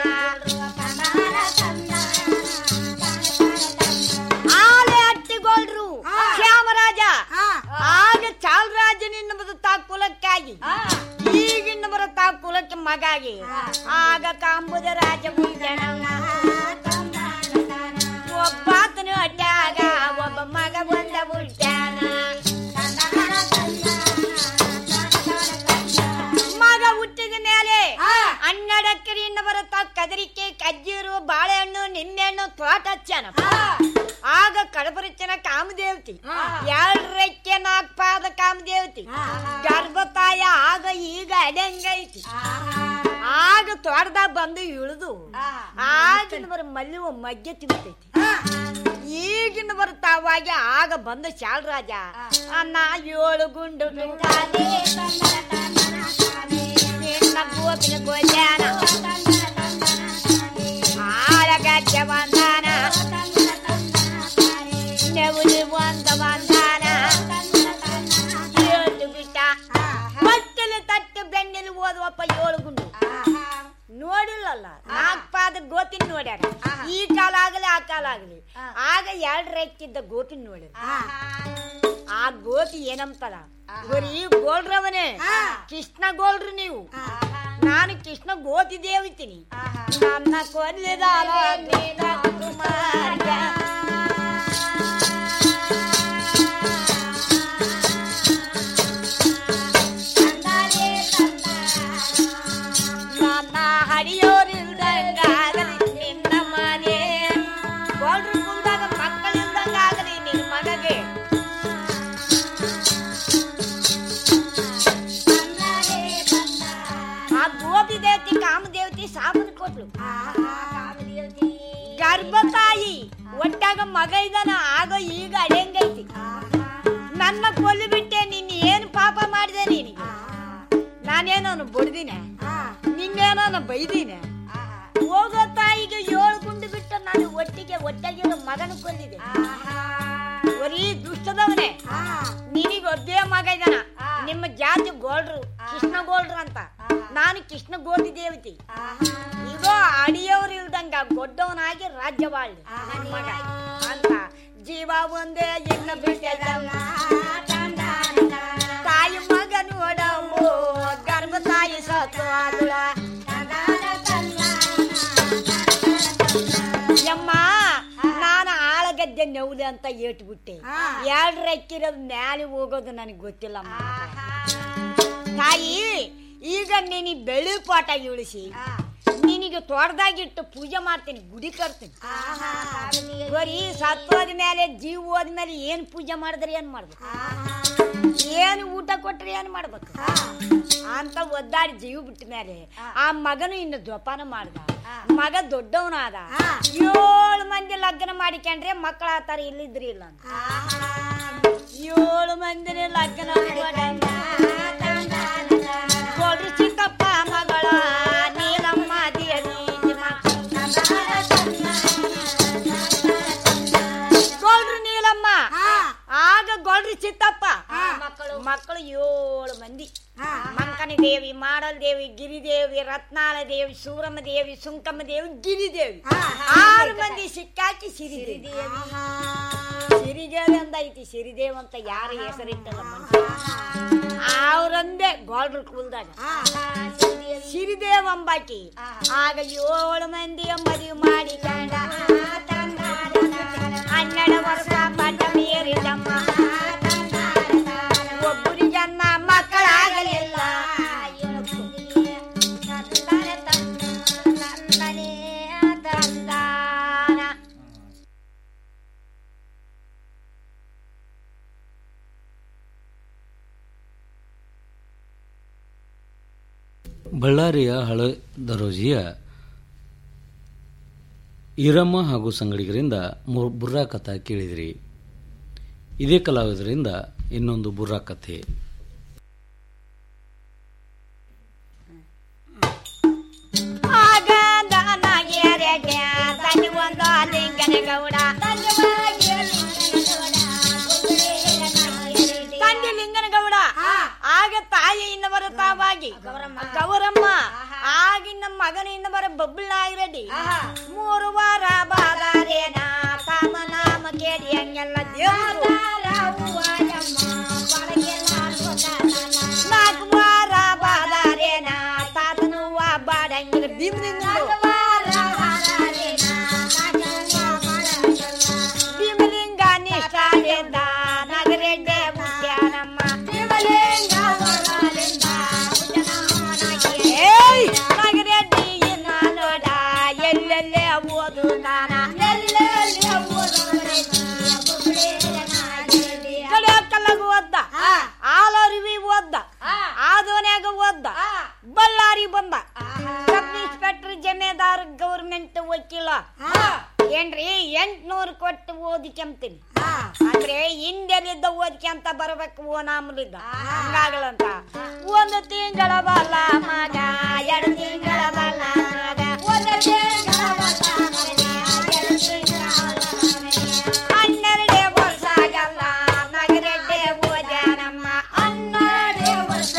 ಆಲೆ ಅಟ್ಟಿಗೋಲ್ರು ಶ್ಯಾಮರಾಜ ಆಗ ಚಾಲರಾಜನೆನ್ನುವುದು ತಾಕುಲಕ್ಕಾಗಿ ಈಗಿನ ಬರ ತಾಕುಲಕ್ಕೆ ಮಗಾಗಿ ಆಗ ಕಾಂಬುದ ರಾಜ ಉಳ್ಜನಮ್ಮ ಒಬ್ಬಾತನು ಅಡ್ಡಾಗ ಒಬ್ಬ ಮಗ ಬಂದ ಉಳ್ಟ್ಯಾನ ಮಗ ಹುಟ್ಟಿದ ಮೇಲೆ ಹನ್ನೆರಡಕ್ಕರಿಯಿಂದ ಬರುತ್ತ ಕದರಿಕೆ ಕಜ್ಜೀರು ಬಾಳೆಹಣ್ಣು ನಿಂಬೆಹಣ್ಣು ತೋಟ ಹಚ್ಚನ ಆಗ ಕಡಬರಿಚನ ಕಾಮದೇವತಿ ಎರಡಕ್ಕೆ ನಾಲ್ಕು ಪಾದ ಕಾಮದೇವತಿ ಗರ್ಭತಾಯ ಆಗ ಈಗ ಅಡಂಗೈತಿ ಆಗ ತೋಟದಾಗ ಬಂದು ಇಳಿದು ಆಗಿನ ಬರ ಮಲ್ಲಿವ ಮಗ್ಗೆ ತಿಂತೈತಿ ಈಗಿನ ಬರ್ತಾವಾಗಿ ಆಗ ಬಂದ ಶಾಲರಾಜ ಅನ್ನ ಏಳು ಗುಂಡು ನುಂಗಾನೆ ನಿನ್ನ ಗೋಪಿನ ಗೋಜಾನ ಆಳಗಜ್ಜ ಬಂದಾನ ನೆವುಲಿ ಒಂದ ಬಂದಾನ ಏಳು ಬಿಟ್ಟ ಬಟ್ಟಲು ತಟ್ಟು ಬೆನ್ನೆಲು ಓದುವಪ್ಪ ಏಳು ಗುಂಡು ನೋಡಿಲ್ಲಲ್ಲ ನಾಲ್ಕು ಪಾದ ಗೋಪಿನ ನೋಡ್ಯಾರ ಈ ಕಾಲ ಆಗಲಿ ಆ ಕಾಲ ಆಗಲಿ ಆಗ ಎರಡು ರೆಕ್ಕಿದ್ದ ಗೋಪಿನ ನೋಡಿರ ಆ ಗೋಪಿ ಏನಂತಾರ ಬರೀ ಗೋಲ್ರವನೇ ಕೃಷ್ಣ ಗೋಲ್ರು ನೀವು ನಾನು ಕೃಷ್ಣ ಗೋಪಿ ದೇವಿತೀನಿ ನನ್ನ ಕೊಲ್ಲಿದ ಕುಮಾರ ಆ ಗೋಪಿ ದೇವತಿ ಕಾಮದೇವತಿ ಸಾಬನ್ ಕೊಟ್ಲು ಗರ್ಭ ತಾಯಿ ಒಟ್ಟಾಗ ಮಗ ಇದಾನ ಆಗ ಈಗ ಅಡೆಂಗೈತಿ ನನ್ನ ಕೊಲ್ಲು ಬಿಟ್ಟೆ ನೀನ್ ಏನ್ ಪಾಪ ಮಾಡಿದೆ ನೀನು ನಾನೇನೋ ಬಡ್ದಿನ ನಿನ್ನೇನೋ ಬೈದಿನ ಹೋಗೋ ತಾಯಿಗೆ ಏಳು ಗುಂಡು ಬಿಟ್ಟು ನಾನು ಒಟ್ಟಿಗೆ ಒಟ್ಟಾಗಿರೋ ಮಗನ ಕೊಲ್ಲಿದೆ ಬರೀ ದುಷ್ಟದವನೇ ನಿನಗೆ ಒಬ್ಬೇ ಮಗ ಇದ್ದಾನ ನಿಮ್ಮ ಜಾತಿ ಗೋಲ್ಡ್ರು ಕೃಷ್ಣ ಗೋಲ್ಡ್ರು ಅಂತ ನಾನು ಕೃಷ್ಣ ಗೋಧಿ ದೇವತಿ ಈಗ ಅಡಿಯವ್ರು ಇಲ್ದಂಗ ಗೊಡ್ಡವನಾಗಿ ರಾಜ್ಯ ಬಾಳ್ಲಿ ನನ್ ಮಗ ಅಂತ ಜೀವ ಒಂದೇ ಇನ್ನ ಬಿಟ್ಟಲ್ಲ ತಾಯಿ ಮಗ ನೋಡವು ಗರ್ಭ ತಾಯಿ ಸತ್ತು ಆದುಳ ಯಮ್ಮ ನಾನು ಆಳಗದ್ದೆ ನೆವ್ಲೆ ಅಂತ ಏಟ್ಬಿಟ್ಟೆ ಎರಡು ರೆಕ್ಕಿರೋದು ಮ್ಯಾಲೆ ಹೋಗೋದು ನನಗೆ ಗೊತ್ತಿಲ್ಲ ತಾಯಿ ಈಗ ನೀನು ಬೆಳ್ಳಿ ಪಾಠ ಇಳಿಸಿ ನಿನಗೆ ತೋಟದಾಗಿಟ್ಟು ಪೂಜೆ ಮಾಡ್ತೀನಿ ಗುಡಿ ಕಟ್ತೀನಿ ಬರೀ ಸತ್ತೋದ ಮೇಲೆ ಜೀವ ಹೋದ್ಮೇಲೆ ಏನ್ ಪೂಜೆ ಮಾಡಿದ್ರೆ ಏನ್ ಮಾಡ್ಬೇಕು ಏನ್ ಊಟ ಕೊಟ್ರೆ ಏನ್ ಮಾಡ್ಬೇಕು ಅಂತ ಒದ್ದಾಡಿ ಜೀವ ಬಿಟ್ಟ ಮೇಲೆ ಆ ಮಗನು ಇನ್ನು ಜೋಪಾನ ಮಾಡ್ದ ಮಗ ದೊಡ್ಡವನಾದ ಏಳು ಮಂದಿ ಲಗ್ನ ಮಾಡಿಕೊಂಡ್ರೆ ಮಕ್ಕಳ ಆತಾರ ಇಲ್ಲಿದ್ರಿ ಇಲ್ಲ ಅಂತ. ಏಳು ಮಂದಿನ ಲಗ್ನ ಕೊಡ್ರಿ ಚಿಕ್ಕಪ್ಪ ಮಗಳ ನೀಲಮ್ಮ ದೇವಿ ಗೊಳ್ರಿ ನೀಲಮ್ಮ ಆಗ ಗೊಳ್ರಿ ಚಿತ್ತಪ್ಪ ಮಕ್ಕಳು ಮಕ್ಕಳು ಏಳು ಮಂದಿ ಮಂಕನ ದೇವಿ ಮಾಡಲ್ ದೇವಿ ಗಿರಿದೇವಿ ರತ್ನಾಳ ದೇವಿ ಸೂರಮ್ಮ ದೇವಿ ಸುಂಕಮ್ಮ ದೇವಿ ಗಿರಿದೇವಿ ಆರು ಮಂದಿ ಸಿಕ್ಕಾಕಿ ಸಿರಿದೇವಿ ಸಿರಿದೇವಿ ಅಂತ ಐತಿ ಸಿರಿದೇವ್ ಅಂತ ಯಾರು ಹೆಸರಿಟ್ಟಲ್ಲ ಮನುಷ್ಯ ಅವ್ರಂದೇ ಗೋಲ್ಡ್ರ ಕುಲ್ದಾಗ ಸಿರಿದೇವ್ ಅಂಬಾಕಿ ಆಗ ಏಳು ಮಂದಿ ಮದುವೆ ಮಾಡಿ ಕಂಡ ಹನ್ನೆರಡು ವರ್ಷ ಪಟ್ಟ ಮೀರಿದಮ್ಮ ಒಬ್ಬರಿಗನ್ನ ಮಕ್ಕಳಾಗಲಿಲ್ಲ ಬಳ್ಳಾರಿಯ ಹಳೆ ದರೋಜಿಯ ಈರಮ್ಮ ಹಾಗೂ ಸಂಗಡಿಗರಿಂದ ಮು- ಬುರ್ರಾ ಕಥಾ ಕೇಳಿದಿರಿ ಇದೇ ಕಲಾವಿದರಿಂದ ಇನ್ನೊಂದು ಬುರ್ರಾ ಕಥೆ ಆಗ ದಾನಗೆರೆಗೆ ತನಿ ಒಂದು ಲಿಂಗನ ಗೌಡ ತಂದೆ ಲಿಂಗನ ಗೌಡ ಆಗ ತಾಯಿ ಇನ್ನ ಬರುತ್ತಾವಾಗಿ ಗೌರಮ್ಮ ಆಗಿನ ಮಗನ ಇನ್ನ ಬರ ಬಬ್ಬಳಾಗಿರಡಿ ಮೂರು ವಾರ ಬಾದಾರೇನ ತಾಮ ನಾಮ ಕೇಳಿ ಹಂಗೆಲ್ಲ ದೇವರು ನಾಲ್ಕು ವಾರ ಬಾದಾರೇನ ತಾತನು ಬಾಡಂಗಿರ ಭೀಮಲಿಂಗ ಭೀಮಲಿಂಗ ನಿಷ್ಠಾಲಿಂದ ನಗರೆಡ್ಡೆ ಮುತ್ಯಾನಮ್ಮ ಏಯ್ ನಗರೆಡ್ಡಿ ಇನ್ನ ನೋಡ ಎಲ್ಲೆಲ್ಲೇ ಓದು ನಾನ ಕಲಿಯಕ್ಕಲ್ಲಾಗ ಓದ್ದ ಆಲರಿವಿ ಓದ್ದ ಆದೋನ್ಯಾಗ ಓದ್ದ ಬಳ್ಳಾರಿ ಬಂದ ಸಬ್ ಇನ್ಸ್ಪೆಕ್ಟರ್ ಜಮೇದಾರ್ ಗೌರ್ಮೆಂಟ್ ವಕೀಲ ಏನ್ರಿ ಎಂಟ್ನೂರು ಕೊಟ್ಟು ಓದಿಕೆಂತೀನಿ ಅಂದ್ರೆ ಹಿಂದೆಲಿದ್ದ ಓದ್ಕೊಂತ ಬರ್ಬೇಕು ಓ ನಾಮಲಿದ್ದ ಹಂಗಾಗಲಂತ ಒಂದು ತಿಂಗಳ ಬಲ್ಲ ಮಗ ಎರಡು ತಿಂಗಳ ಬಲ್ಲ ಮಗ ಒಂದು ತಿಂಗಳ ಬಲ್ಲ ಮಗ, ಎರಡು ತಿಂಗಳ ಬಲ್ಲ ಮಗ. ಹನ್ನೆರಡೇ ವರ್ಷ ಆಗಲ್ಲ ನಗರೆಡ್ಡೆ ಓದ್ಯಾನಮ್ಮ ಹನ್ನೆರಡೇ ವರ್ಷ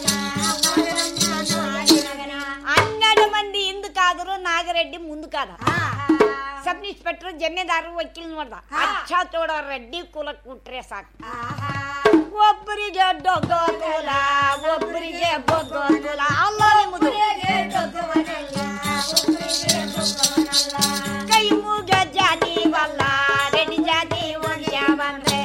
ಹನ್ನೆರಡು ಮಂದಿ ಹಿಂದಕ್ಕಾದ್ರು ನಾಗರೆಡ್ಡಿ ಮುಂದಕ್ಕಾದ ಸಬ್ ಇನ್ಸ್ಪೆಕ್ಟರ್ ಜಮೀದಾರರು ವಕೀಲ್ ನೋಡ್ದ ಅಚ್ಚ ತೋಡ ರೆಡ್ಡಿ ಕುಲಕ್ ಬಿಟ್ರೆ ಸಾಕು ಒಬ್ಬರಿಗೆ ಡೊಗ್ಗ ಕುಲ ಒಬ್ಬರಿಗೆ ಬೊಗ್ಗ ಕುಲ ಅಲ್ಲ ನಿಮ್ಮದು ಕೈ ಮೂಗ ಜಾತಿ ವಲ್ಲ ರೆಡ್ಡಿ ಜಾತಿ ಒಂದ್ಯ ಬಂದ್ರೆ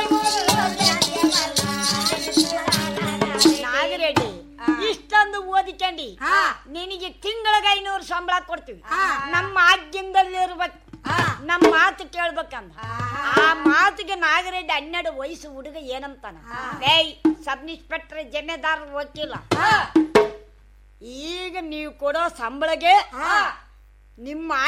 ನಾಗರೆಡ್ಡಿ ಇಷ್ಟೊಂದು ಓದಿಕೊಂಡಿ ನಿನಗೆ ತಿಂಗಳಿಗೆ ಐನೂರು ಸಂಬಳ ಕೊಡ್ತೀವಿ ನಮ್ಮ ಆಜ್ಞದಲ್ಲಿರ್ಬೇಕು ನಮ್ಮ ಮಾತು ಕೇಳ್ಬೇಕಂದ ಆ ಮಾತಿಗೆ ನಾಗರೆಡ್ಡಿ ಹನ್ನೆರಡು ವಯಸ್ಸು ಹುಡುಗ ಏನಂತಾನ ಏಯ್ ಸಬ್ ಇನ್ಸ್ಪೆಕ್ಟರ್ ಜಮೇದಾರ ವಕೀಲ ತಿಂಗಳಿಗೆ ನೀವು ಕೊಡೋ ಸಂಬಳಗೆ ನಿಮ್ಮ